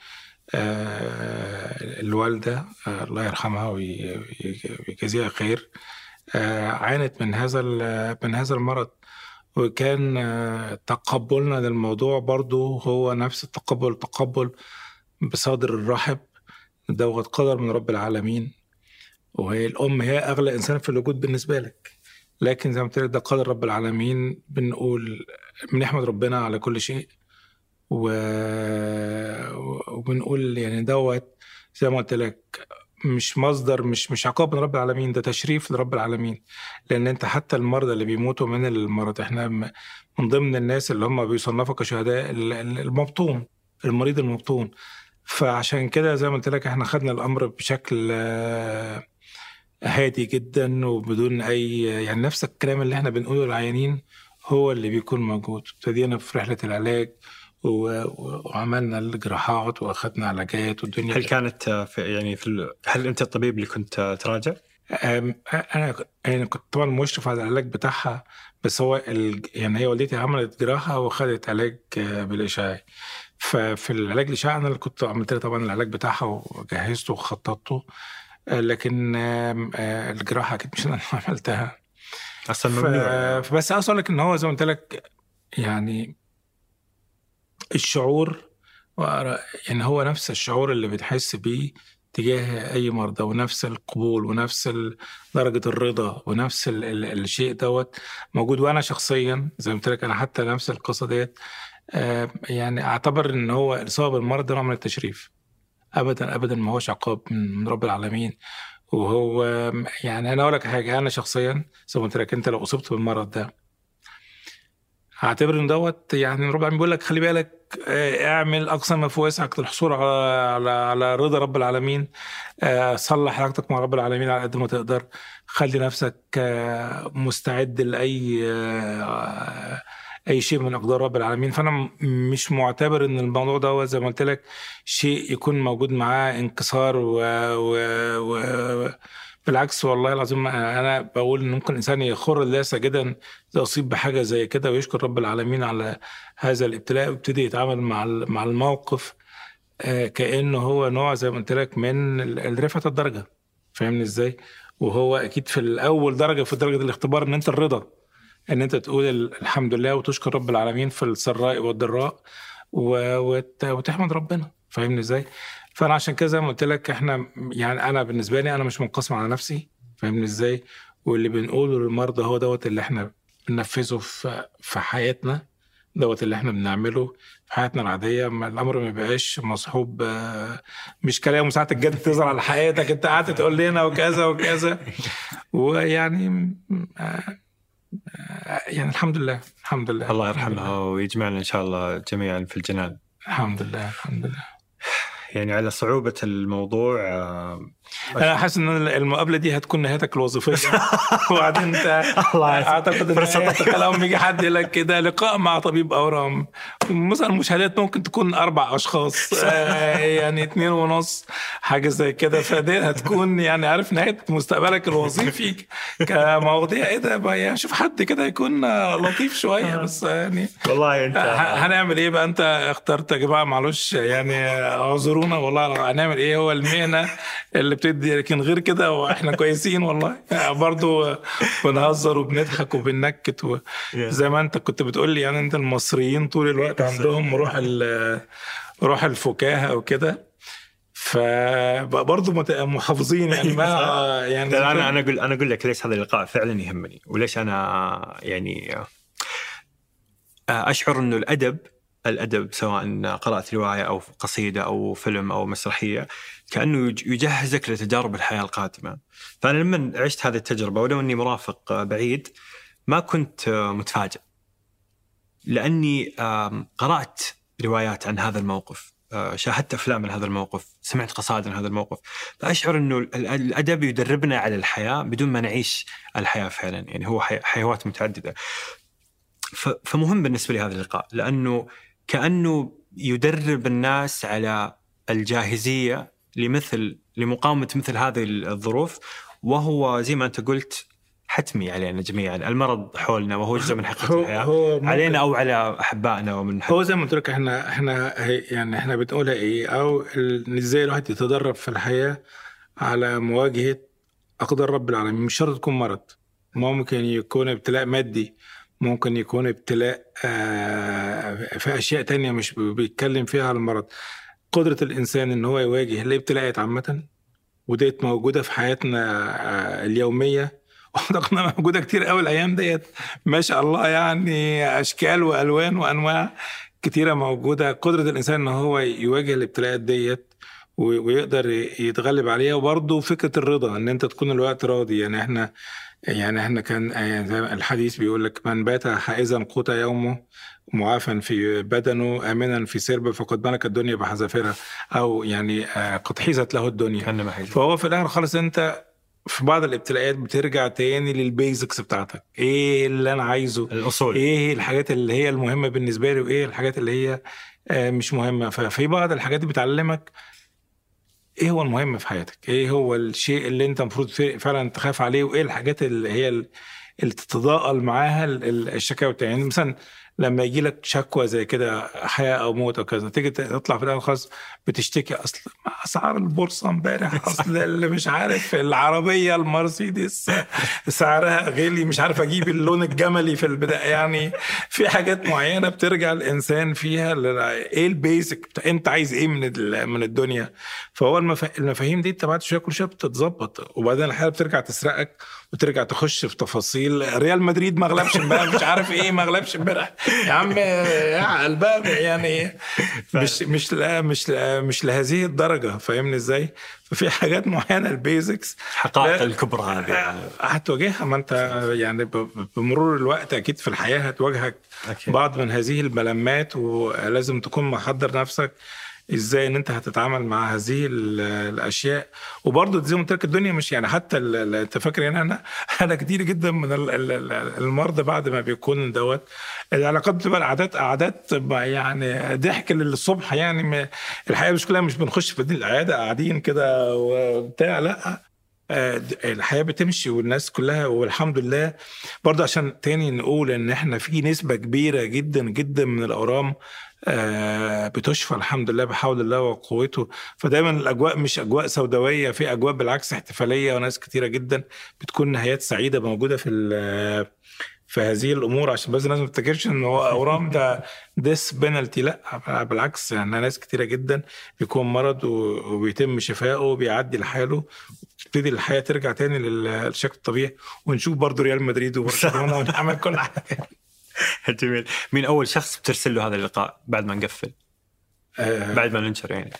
B: آه، الوالده آه، الله يرحمها وي- وي- ويجازيها خير آه، عانت من هذا ال- من هذا المرض وكان آه، تقبلنا للموضوع برضو هو نفس التقبل تقبل بصدر الرحب دوت قدر من رب العالمين وهي الأم هي أغلى إنسان في الوجود بالنسبة لك لكن زي ما قلت لك ده قدر رب العالمين بنقول بنحمد ربنا على كل شيء و... وبنقول يعني دوت زي ما قلت لك مش مصدر مش مش عقاب من رب العالمين ده تشريف لرب العالمين لان انت حتى المرضى اللي بيموتوا من المرض احنا م- من ضمن الناس اللي هم بيصنفوا كشهداء ال- ال- المبطون المريض المبطون فعشان كده زي ما قلت لك احنا خدنا الامر بشكل آه، هادي جدا وبدون اي يعني نفس الكلام اللي احنا بنقوله للعيانين هو اللي بيكون موجود ابتدينا في رحله العلاج و- و- وعملنا الجراحات واخدنا علاجات والدنيا
C: هل كانت آه، في يعني في ال- هل انت الطبيب اللي كنت آه، تراجع؟
B: أم، انا انا كنت طبعا مشرف على العلاج بتاعها بس هو ال... يعني هي والدتي عملت جراحه وخدت علاج آه، بالاشعاعي ففي العلاج الاشعاعي انا اللي كنت عملت لها طبعا العلاج بتاعها وجهزته وخططته آه، لكن آم، آه، الجراحه اكيد مش انا اللي عملتها
C: اصلا
B: ف...
C: ممنوع
B: فبس عاوز اقول لك ان هو زي ما قلت لك يعني الشعور وأرى- يعني هو نفس الشعور اللي بتحس بيه تجاه اي مرضى ونفس القبول ونفس ال- درجه الرضا ونفس ال ال الشيء دوت موجود وانا شخصيا زي ما قلت لك انا حتى نفس القصه ديت آه، يعني اعتبر ان هو الاصابه بالمرض ده نوع من التشريف ابدا ابدا ما هوش عقاب من من رب العالمين وهو يعني انا اقول لك حاجه انا شخصيا زي ما قلت لك انت لو اصبت بالمرض ده هعتبر ان دوت يعني رب العالمين بيقول لك خلي بالك آه، اعمل اقصى ما في وسعك للحصول على على على رضا رب العالمين آه، صلح علاقتك مع رب العالمين على قد ما تقدر خلي نفسك آه، مستعد لاي آه، اي شيء من اقدار رب العالمين فانا م- مش معتبر ان الموضوع ده زي ما قلت لك شيء يكون موجود معاه انكسار و, و... و... بالعكس والله العظيم انا بقول ان ممكن الانسان يخر الله ساجدا اذا اصيب بحاجه زي كده ويشكر رب العالمين على هذا الابتلاء ويبتدي يتعامل مع ال- مع الموقف آه، كانه هو نوع زي ما قلت لك من ال- رفعه الدرجه فاهمني ازاي؟ وهو اكيد في الاول درجه في درجه الاختبار ان انت الرضا ان انت تقول ال- الحمد لله وتشكر رب العالمين في السراء والضراء و- وت- وتحمد ربنا فاهمني ازاي؟ فانا عشان كده زي ما قلت لك احنا يعني انا بالنسبه لي انا مش منقسم على نفسي فاهمني ازاي؟ واللي بنقوله للمرضى هو دوت اللي احنا بننفذه في في حياتنا دوت اللي احنا بنعمله في حياتنا العاديه ما الامر ما بيبقاش مصحوب آه، مش كلام ساعه الجد تظهر على حياتك انت قعدت تقول لنا وكذا وكذا ويعني آه، آه، يعني الحمد لله الحمد لله
C: الله
B: الحمد لله.
C: يرحمها ويجمعنا ان شاء الله جميعا في الجنان
B: الحمد لله الحمد لله
C: يعني على صعوبه الموضوع آه،
B: انا حاسس ان المقابله دي هتكون نهايتك الوظيفيه وبعدين انت
C: الله يسلمك.
B: اعتقد ان
C: فرصة
B: نهايتك لما يجي حد يقول لك كده لقاء مع طبيب اورام مثلا المشاهدات ممكن تكون اربع اشخاص آه، يعني اتنين ونص حاجه زي كده فدي هتكون يعني عارف نهايه مستقبلك الوظيفي كمواضيع ايه ده بقى يعني شوف حد كده يكون لطيف شويه بس يعني
C: والله انت
B: ه- هنعمل ايه بقى انت اخترت يا جماعه معلش يعني اعذرونا والله هنعمل ايه هو المهنه اللي بتدي لكن غير كده واحنا كويسين والله يعني برضو بنهزر وبنضحك وبننكت و... زي ما انت كنت بتقول لي يعني انت المصريين طول الوقت عندهم روح ال... روح الفكاهه وكده فبرضه مت- محافظين يعني ما يعني
C: لا، انا انا اقول انا اقول لك ليش هذا اللقاء فعلا يهمني وليش انا يعني آه، اشعر انه الادب الادب سواء قرات روايه او قصيده او فيلم او مسرحيه كانه يج- يجهزك لتجارب الحياه القادمه. فانا لما عشت هذه التجربه ولو اني مرافق آه، بعيد ما كنت آه، متفاجئ. لاني آم، قرات روايات عن هذا الموقف آه، شاهدت افلام عن هذا الموقف، سمعت قصائد عن هذا الموقف، فاشعر انه ال- الادب يدربنا على الحياه بدون ما نعيش الحياه فعلا، يعني هو حي- حيوات متعدده. ف- فمهم بالنسبه لي هذا اللقاء لانه كانه يدرب الناس على الجاهزيه لمثل لمقاومه مثل هذه الظروف وهو زي ما انت قلت حتمي علينا جميعا، المرض حولنا وهو جزء من حقيقه
B: هو
C: الحياه
B: هو ممكن-
C: علينا او على احبائنا ومن حق
B: هو زي ما قلت لك احنا احنا هي- يعني احنا بنقولها ايه او ال- ازاي الواحد يتدرب في الحياه على مواجهه اقدار رب العالمين مش شرط تكون مرض ممكن يكون ابتلاء مادي ممكن يكون ابتلاء آه، في اشياء تانية مش بيتكلم فيها على المرض قدره الانسان ان هو يواجه الابتلاءات عامه وديت موجوده في حياتنا آه، اليوميه واعتقد انها موجوده كتير قوي الايام ديت ما شاء الله يعني اشكال والوان وانواع كتيره موجوده قدره الانسان ان هو يواجه الابتلاءات ديت و- ويقدر ي- يتغلب عليها وبرضه فكره الرضا ان انت تكون الوقت راضي يعني احنا يعني احنا كان يعني زي ما الحديث بيقول لك من بات حائزا قوت يومه معافا في بدنه امنا في سربه فقد ملك الدنيا بحذافيرها او يعني آه، قد حيزت له الدنيا
C: كان ما حيجي
B: فهو في الاخر خالص انت في بعض الابتلاءات بترجع تاني للبيزكس بتاعتك ايه اللي انا عايزه
C: الاصول
B: ايه الحاجات اللي هي المهمه بالنسبه لي وايه الحاجات اللي هي آه، مش مهمه ففي بعض الحاجات دي بتعلمك ايه هو المهم في حياتك ايه هو الشيء اللي انت المفروض في- فعلا تخاف عليه وايه الحاجات اللي هي ال- اللي تتضاءل معاها ال- ال- الشكاوى بتاعتك. يعني مثلا لما يجي لك شكوى زي كده حياه او موت او كذا تيجي تطلع في الاخر خالص بتشتكي اصل اسعار البورصه امبارح اصل اللي مش عارف العربيه المرسيدس سعرها غالي مش عارف اجيب اللون الجملي في البدايه يعني في حاجات معينه بترجع الانسان فيها لل- ايه البيزك بتاع انت عايز ايه من ال- من الدنيا فهو المفا- المفاهيم دي انت بعد شويه كل شويه بتتظبط وبعدين الحياه بترجع تسرقك وترجع تخش في تفاصيل ريال مدريد ما غلبش امبارح مش عارف ايه ما غلبش امبارح يا عم اعقل بقى يعني مش مش لا مش لا مش لهذه الدرجه فاهمني ازاي؟ ففي حاجات معينه البيزكس
C: الحقائق
B: لا.
C: الكبرى هذه يعني.
B: هتواجهها ما انت يعني ب- بمرور الوقت اكيد في الحياه هتواجهك
C: أكيد.
B: بعض من هذه الملمات ولازم تكون محضر نفسك ازاي ان انت هتتعامل مع هذه ال- الاشياء وبرضه زي ما قلت لك الدنيا مش يعني حتى ال- ال- انت فاكر يعني انا انا كتير جدا من ال- ال- ال- المرضى بعد ما بيكون دوت العلاقات بتبقى العادات قعدات بقى يعني ضحك للصبح يعني ما- الحقيقه مش كلها مش بنخش في العياده قاعدين كده وبتاع لا آه، د- الحياه بتمشي والناس كلها والحمد لله برضه عشان تاني نقول ان احنا في نسبه كبيره جدا جدا من الاورام آه، بتشفى الحمد لله بحول الله وقوته فدايما الاجواء مش اجواء سوداويه في اجواء بالعكس احتفاليه وناس كتيره جدا بتكون نهايات سعيده موجوده في ال- في هذه الامور عشان بس الناس ما تفتكرش ان هو اورام ده ديس بينالتي لا بالعكس يعني ناس كتيره جدا بيكون مرض و- وبيتم شفائه وبيعدي لحاله تبتدي الحياه ترجع تاني لل- للشكل الطبيعي ونشوف برضو ريال مدريد وبرشلونه ونعمل كل حاجه
C: جميل مين اول شخص بترسل له هذا اللقاء بعد ما نقفل
B: آه،
C: بعد ما ننشر يعني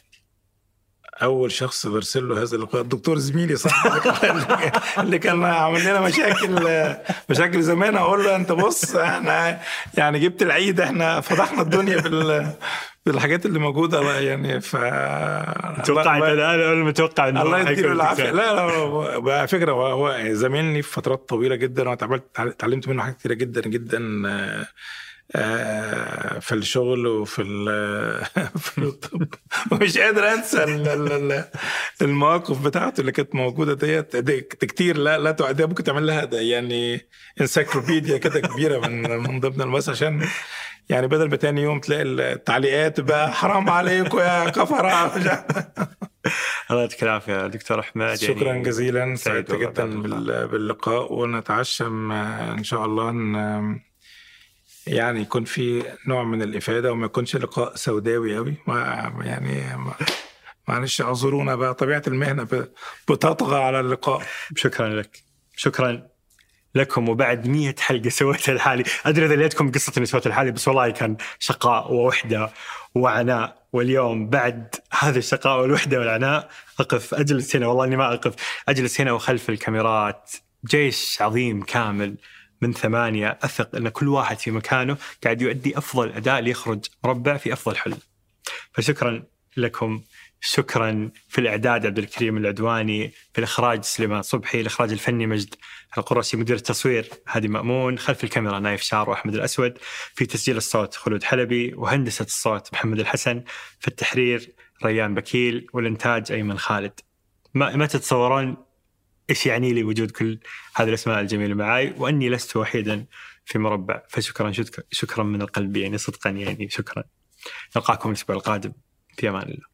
B: اول شخص برسل له هذا اللقاء الدكتور زميلي صح اللي كان عامل لنا مشاكل مشاكل زمان اقول له انت بص احنا يعني جبت العيد احنا فضحنا الدنيا بال بالحاجات اللي موجوده يعني ف
C: توقعت انا انا متوقع انه
B: الله
C: حيكون
B: يديله العافيه
C: تكسب.
B: لا لا هو- على فكره هو- هو زميلني في فترات طويله جدا وانا اتعاملت- اتعلمت منه حاجات كتيره جدا جدا آه، آه، في الشغل وفي ال- في الطب ومش قادر انسى ال- ال- ال- المواقف بتاعته اللي كانت موجوده ديت دي كتير لا لا تعدها ممكن تعمل لها ده يعني انسايكلوبيديا كده كبيره من من ضمن البس عشان يعني بدل ما تاني يوم تلاقي التعليقات بقى حرام عليكم يا كفره مش عارف.
C: الله يعطيك العافيه دكتور احمد
B: شكرا
C: يعني
B: جزيلا
C: سعيد
B: سعدت
C: والله
B: جدا
C: بعد اللقاء.
B: بال- باللقاء ونتعشم آه، ان شاء الله ان يعني يكون في نوع من الافاده وما يكونش لقاء سوداوي قوي ما يعني ما- معلش اعذرونا بقى طبيعه المهنه ب- بتطغى على اللقاء
C: شكرا لك شكرا لكم وبعد مية حلقة سويتها لحالي أدري إذا ليتكم قصة إني سويتها لحالي بس والله كان شقاء ووحدة وعناء واليوم بعد هذا الشقاء والوحدة والعناء أقف أجلس هنا والله إني ما أقف أجلس هنا وخلف الكاميرات جيش عظيم كامل من ثمانية أثق أن كل واحد في مكانه قاعد يؤدي أفضل أداء ليخرج مربع في أفضل حل فشكرا لكم شكرا في الاعداد عبد الكريم العدواني في الاخراج سليمان صبحي الاخراج الفني مجد القرشي مدير التصوير هادي مامون خلف الكاميرا نايف شار واحمد الاسود في تسجيل الصوت خلود حلبي وهندسه الصوت محمد الحسن في التحرير ريان بكيل والانتاج ايمن خالد ما ما تتصورون ايش يعني لي وجود كل هذه الاسماء الجميله معي واني لست وحيدا في مربع فشكرا شكرا شكرا من القلب يعني صدقا يعني شكرا نلقاكم الاسبوع القادم في امان الله